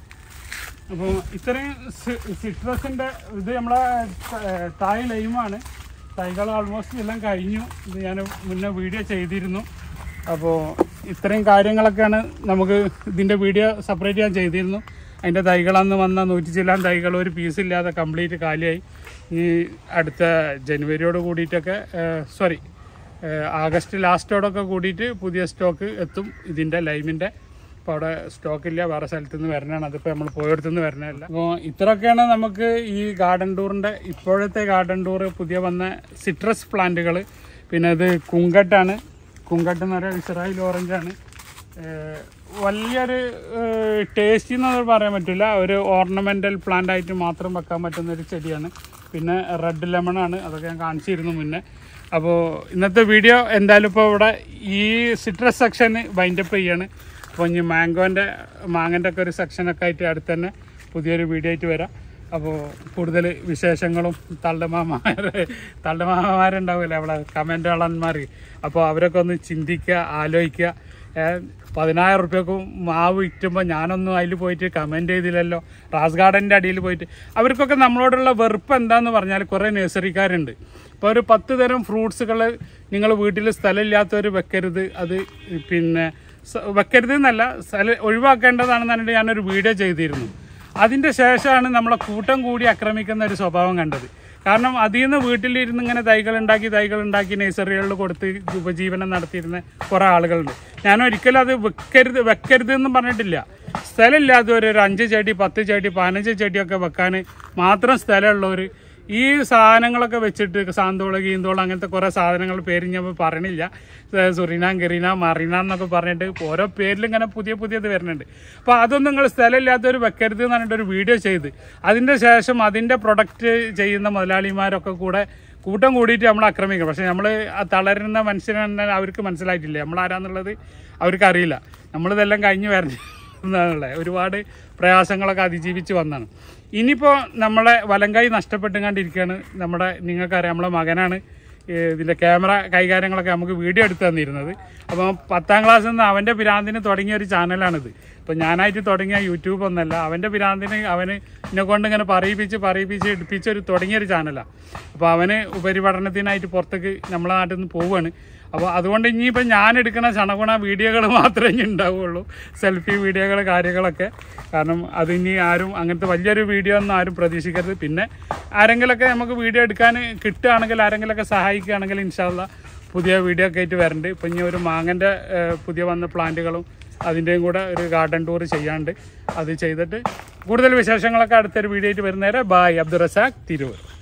അപ്പോൾ ഇത്രയും സിട്രസിൻ്റെ ഇത് നമ്മളെ ഏഹ്, തായ് ലൈമാണ് തൈകൾ ആൾമോസ്റ്റ് എല്ലാം കഴിഞ്ഞു ഇത് ഞാൻ മുന്നേ വീഡിയോ ചെയ്തിരുന്നു അപ്പോൾ ഇത്രയും കാര്യങ്ങളൊക്കെയാണ് നമുക്ക് ഇതിൻ്റെ വീഡിയോ സെപ്പറേറ്റ് ഞാൻ ചെയ്തിരുന്നു അതിൻ്റെ തൈകളന്ന് വന്ന നൂറ്റി ചില്ലാൻ തൈകൾ ഒരു പീസ് ഇല്ലാതെ കംപ്ലീറ്റ് കാലിയായി ഈ അടുത്ത ജനുവരിയോട് കൂടിയിട്ടൊക്കെ സോറി ആഗസ്റ്റ് ലാസ്റ്റോടൊക്കെ കൂടിയിട്ട് പുതിയ സ്റ്റോക്ക് എത്തും ഇതിൻ്റെ ലൈമിൻ്റെ അപ്പോൾ അവിടെ സ്റ്റോക്ക് ഇല്ല വേറെ സ്ഥലത്ത് നിന്ന് വരണതാണ് അതിപ്പോൾ നമ്മൾ പോയടത്തു നിന്ന് വരണതല്ല അപ്പോൾ ഇത്രയൊക്കെയാണ് നമുക്ക് ഈ ഗാർഡൻ ടൂറിൻ്റെ ഇപ്പോഴത്തെ ഗാർഡൻ ടൂർ പുതിയ വന്ന സിട്രസ് പ്ലാന്റുകൾ പിന്നെ ഇത് കുങ്കട്ടാണ് കുങ്കട്ട് എന്ന് പറയുന്നത് ഇസ്രായേൽ ഓറഞ്ചാണ് ഏഹ് വലിയൊരു ടേസ്റ്റി എന്ന് പറയാൻ പറ്റില്ല ഒരു ഓർണമെൻ്റൽ പ്ലാന്റ് ആയിട്ട് മാത്രം വെക്കാൻ പറ്റുന്ന ഒരു ചെടിയാണ് പിന്നെ റെഡ് ലെമൺ ആണ് അതൊക്കെ ഞാൻ കാണിച്ചിരുന്നു മുന്നേ അപ്പോൾ ഇന്നത്തെ വീഡിയോ എന്തായാലും ഇപ്പോൾ ഇവിടെ ഈ സിട്രസ് സെക്ഷൻ വൈൻഡപ്പ് ചെയ്യാണ് അപ്പോൾ ഇനി മാംഗോൻ്റെ മാങ്ങൻ്റെ ഒക്കെ ഒരു സെക്ഷനൊക്കെ ആയിട്ട് അടുത്ത് തന്നെ പുതിയൊരു വീഡിയോ ആയിട്ട് വരാം അപ്പോൾ കൂടുതൽ വിശേഷങ്ങളും തള്ളമാമാർ തള്ളമാമാരുണ്ടാവില്ലേ അവിടെ കമൻ്റ് ആളന്മാർ അപ്പോൾ അവരൊക്കെ ഒന്ന് ചിന്തിക്കുക ആലോചിക്കുക ഏ, പതിനായിരം റുപ്യക്കും മാവ് വിറ്റുമ്പോൾ ഞാനൊന്നും അതിൽ പോയിട്ട് കമൻറ്റ് ചെയ്തില്ലല്ലോ റാസ് ഗാർഡൻ്റെ അടിയിൽ പോയിട്ട് അവർക്കൊക്കെ നമ്മളോടുള്ള വെറുപ്പ് എന്താന്ന് പറഞ്ഞാൽ കുറേ നഴ്സറിക്കാരുണ്ട് ഇപ്പോൾ ഒരു പത്ത് തരം ഫ്രൂട്ട്സുകൾ നിങ്ങൾ വീട്ടിൽ സ്ഥലമില്ലാത്തവർ വെക്കരുത് അത് പിന്നെ സ- വെക്കരുത് എന്നല്ല സ്ഥലം ഒഴിവാക്കേണ്ടതാണെന്ന് പറഞ്ഞിട്ട് ഞാനൊരു വീഡിയോ ചെയ്തിരുന്നു അതിൻ്റെ ശേഷമാണ് നമ്മളെ കൂട്ടം കൂടി ആക്രമിക്കുന്ന ഒരു സ്വഭാവം കണ്ടത് കാരണം അതിൽ നിന്ന് വീട്ടിലിരുന്ന് ഇങ്ങനെ തൈകൾ ഉണ്ടാക്കി തൈകൾ ഉണ്ടാക്കി നഴ്സറികളിൽ കൊടുത്ത് ഉപജീവനം നടത്തിയിരുന്ന കുറേ ആളുകളുണ്ട് ഞാൻ ഒരിക്കലും അത് വെക്കരുത് വെക്കരുത് എന്നും പറഞ്ഞിട്ടില്ല സ്ഥലമില്ലാത്തവർ ഒരു അഞ്ച് ചെടി പത്ത് ചെടി പതിനഞ്ച് ചെടിയൊക്കെ വെക്കാൻ മാത്രം സ്ഥലമുള്ളവർ ഈ സാധനങ്ങളൊക്കെ വെച്ചിട്ട് സാന്തോള് ഗീന്തോള് അങ്ങനത്തെ കുറേ സാധനങ്ങൾ പേര് ഞാൻ പറയണില്ല ഏഹ് സുറിന ഗറീന മറീന എന്നൊക്കെ പറഞ്ഞിട്ട് ഓരോ പേരിൽ ഇങ്ങനെ പുതിയ പുതിയത് വരുന്നുണ്ട് അപ്പോൾ അതൊന്നും നിങ്ങൾ സ്ഥലമില്ലാത്തവർ വെക്കരുത് എന്ന് പറഞ്ഞിട്ട് ഒരു വീഡിയോ ചെയ്ത് അതിൻ്റെ ശേഷം അതിൻ്റെ പ്രൊഡക്റ്റ് ചെയ്യുന്ന മുതലാളിമാരൊക്കെ കൂടെ കൂട്ടം കൂടിയിട്ട് നമ്മൾ ആക്രമിക്കണം പക്ഷേ നമ്മൾ തളരുന്ന മനുഷ്യനെ അവർക്ക് മനസ്സിലായിട്ടില്ല നമ്മൾ ആരാന്നുള്ളത് അവർക്ക് അറിയില്ല നമ്മളിതെല്ലാം കഴിഞ്ഞ് വരണം എന്നാണല്ലേ ഒരുപാട് പ്രയാസങ്ങളൊക്കെ അതിജീവിച്ച് വന്നാണ് ഇനിയിപ്പോൾ നമ്മളെ വലങ്കൈ നഷ്ടപ്പെട്ടുകൊണ്ടിരിക്കുകയാണ് നമ്മുടെ നിങ്ങൾക്കറിയാം നമ്മളെ മകനാണ് ഈ ഇതിൻ്റെ ക്യാമറ കൈകാര്യങ്ങളൊക്കെ നമുക്ക് വീഡിയോ എടുത്ത് തന്നിരുന്നത് അപ്പോൾ പത്താം ക്ലാസ്സിൽ നിന്ന് അവൻ്റെ പിരാന്തിന് തുടങ്ങിയ ഒരു ചാനലാണിത് ഇപ്പോൾ ഞാനായിട്ട് തുടങ്ങിയ യൂട്യൂബ് ഒന്നല്ല അവൻ്റെ പിരാന്തിന് അവന് എന്നെ കൊണ്ട് ഇങ്ങനെ പറയിപ്പിച്ച് പറയിപ്പിച്ച് എടുപ്പിച്ച് ഒരു തുടങ്ങിയൊരു ചാനലാണ് അപ്പോൾ അവന് ഉപരിപഠനത്തിനായിട്ട് പുറത്തേക്ക് നമ്മളെ നാട്ടിൽ നിന്ന് പോവുകയാണ് അപ്പോൾ അതുകൊണ്ട് ഇനിയിപ്പോൾ ഞാൻ എടുക്കുന്ന ചണകുണ വീഡിയോകൾ മാത്രമേ ഇനി ഉണ്ടാവുകയുള്ളൂ സെൽഫി വീഡിയോകൾ കാര്യങ്ങളൊക്കെ കാരണം അത് ഇനി ആരും അങ്ങനത്തെ വലിയൊരു വീഡിയോ ഒന്നും ആരും പ്രതീക്ഷിക്കരുത് പിന്നെ ആരെങ്കിലൊക്കെ നമുക്ക് വീഡിയോ എടുക്കാൻ കിട്ടുകയാണെങ്കിൽ ആരെങ്കിലൊക്കെ സഹായിക്കുകയാണെങ്കിൽ ഇൻഷാല്ല പുതിയ വീഡിയോ ഒക്കെ ആയിട്ട് വരണ്ട് ഇപ്പം ഇനി ഒരു മാങ്ങൻ്റെ പുതിയ വന്ന പ്ലാന്റുകളും അതിൻ്റെയും കൂടെ ഒരു ഗാർഡൻ ടൂർ ചെയ്യാണ്ട് അത് ചെയ്തിട്ട് കൂടുതൽ വിശേഷങ്ങളൊക്കെ അടുത്തൊരു വീഡിയോ ആയിട്ട് വരുന്നേരെ ബായ് അബ്ദുൾ റസാഖ് തിരൂർ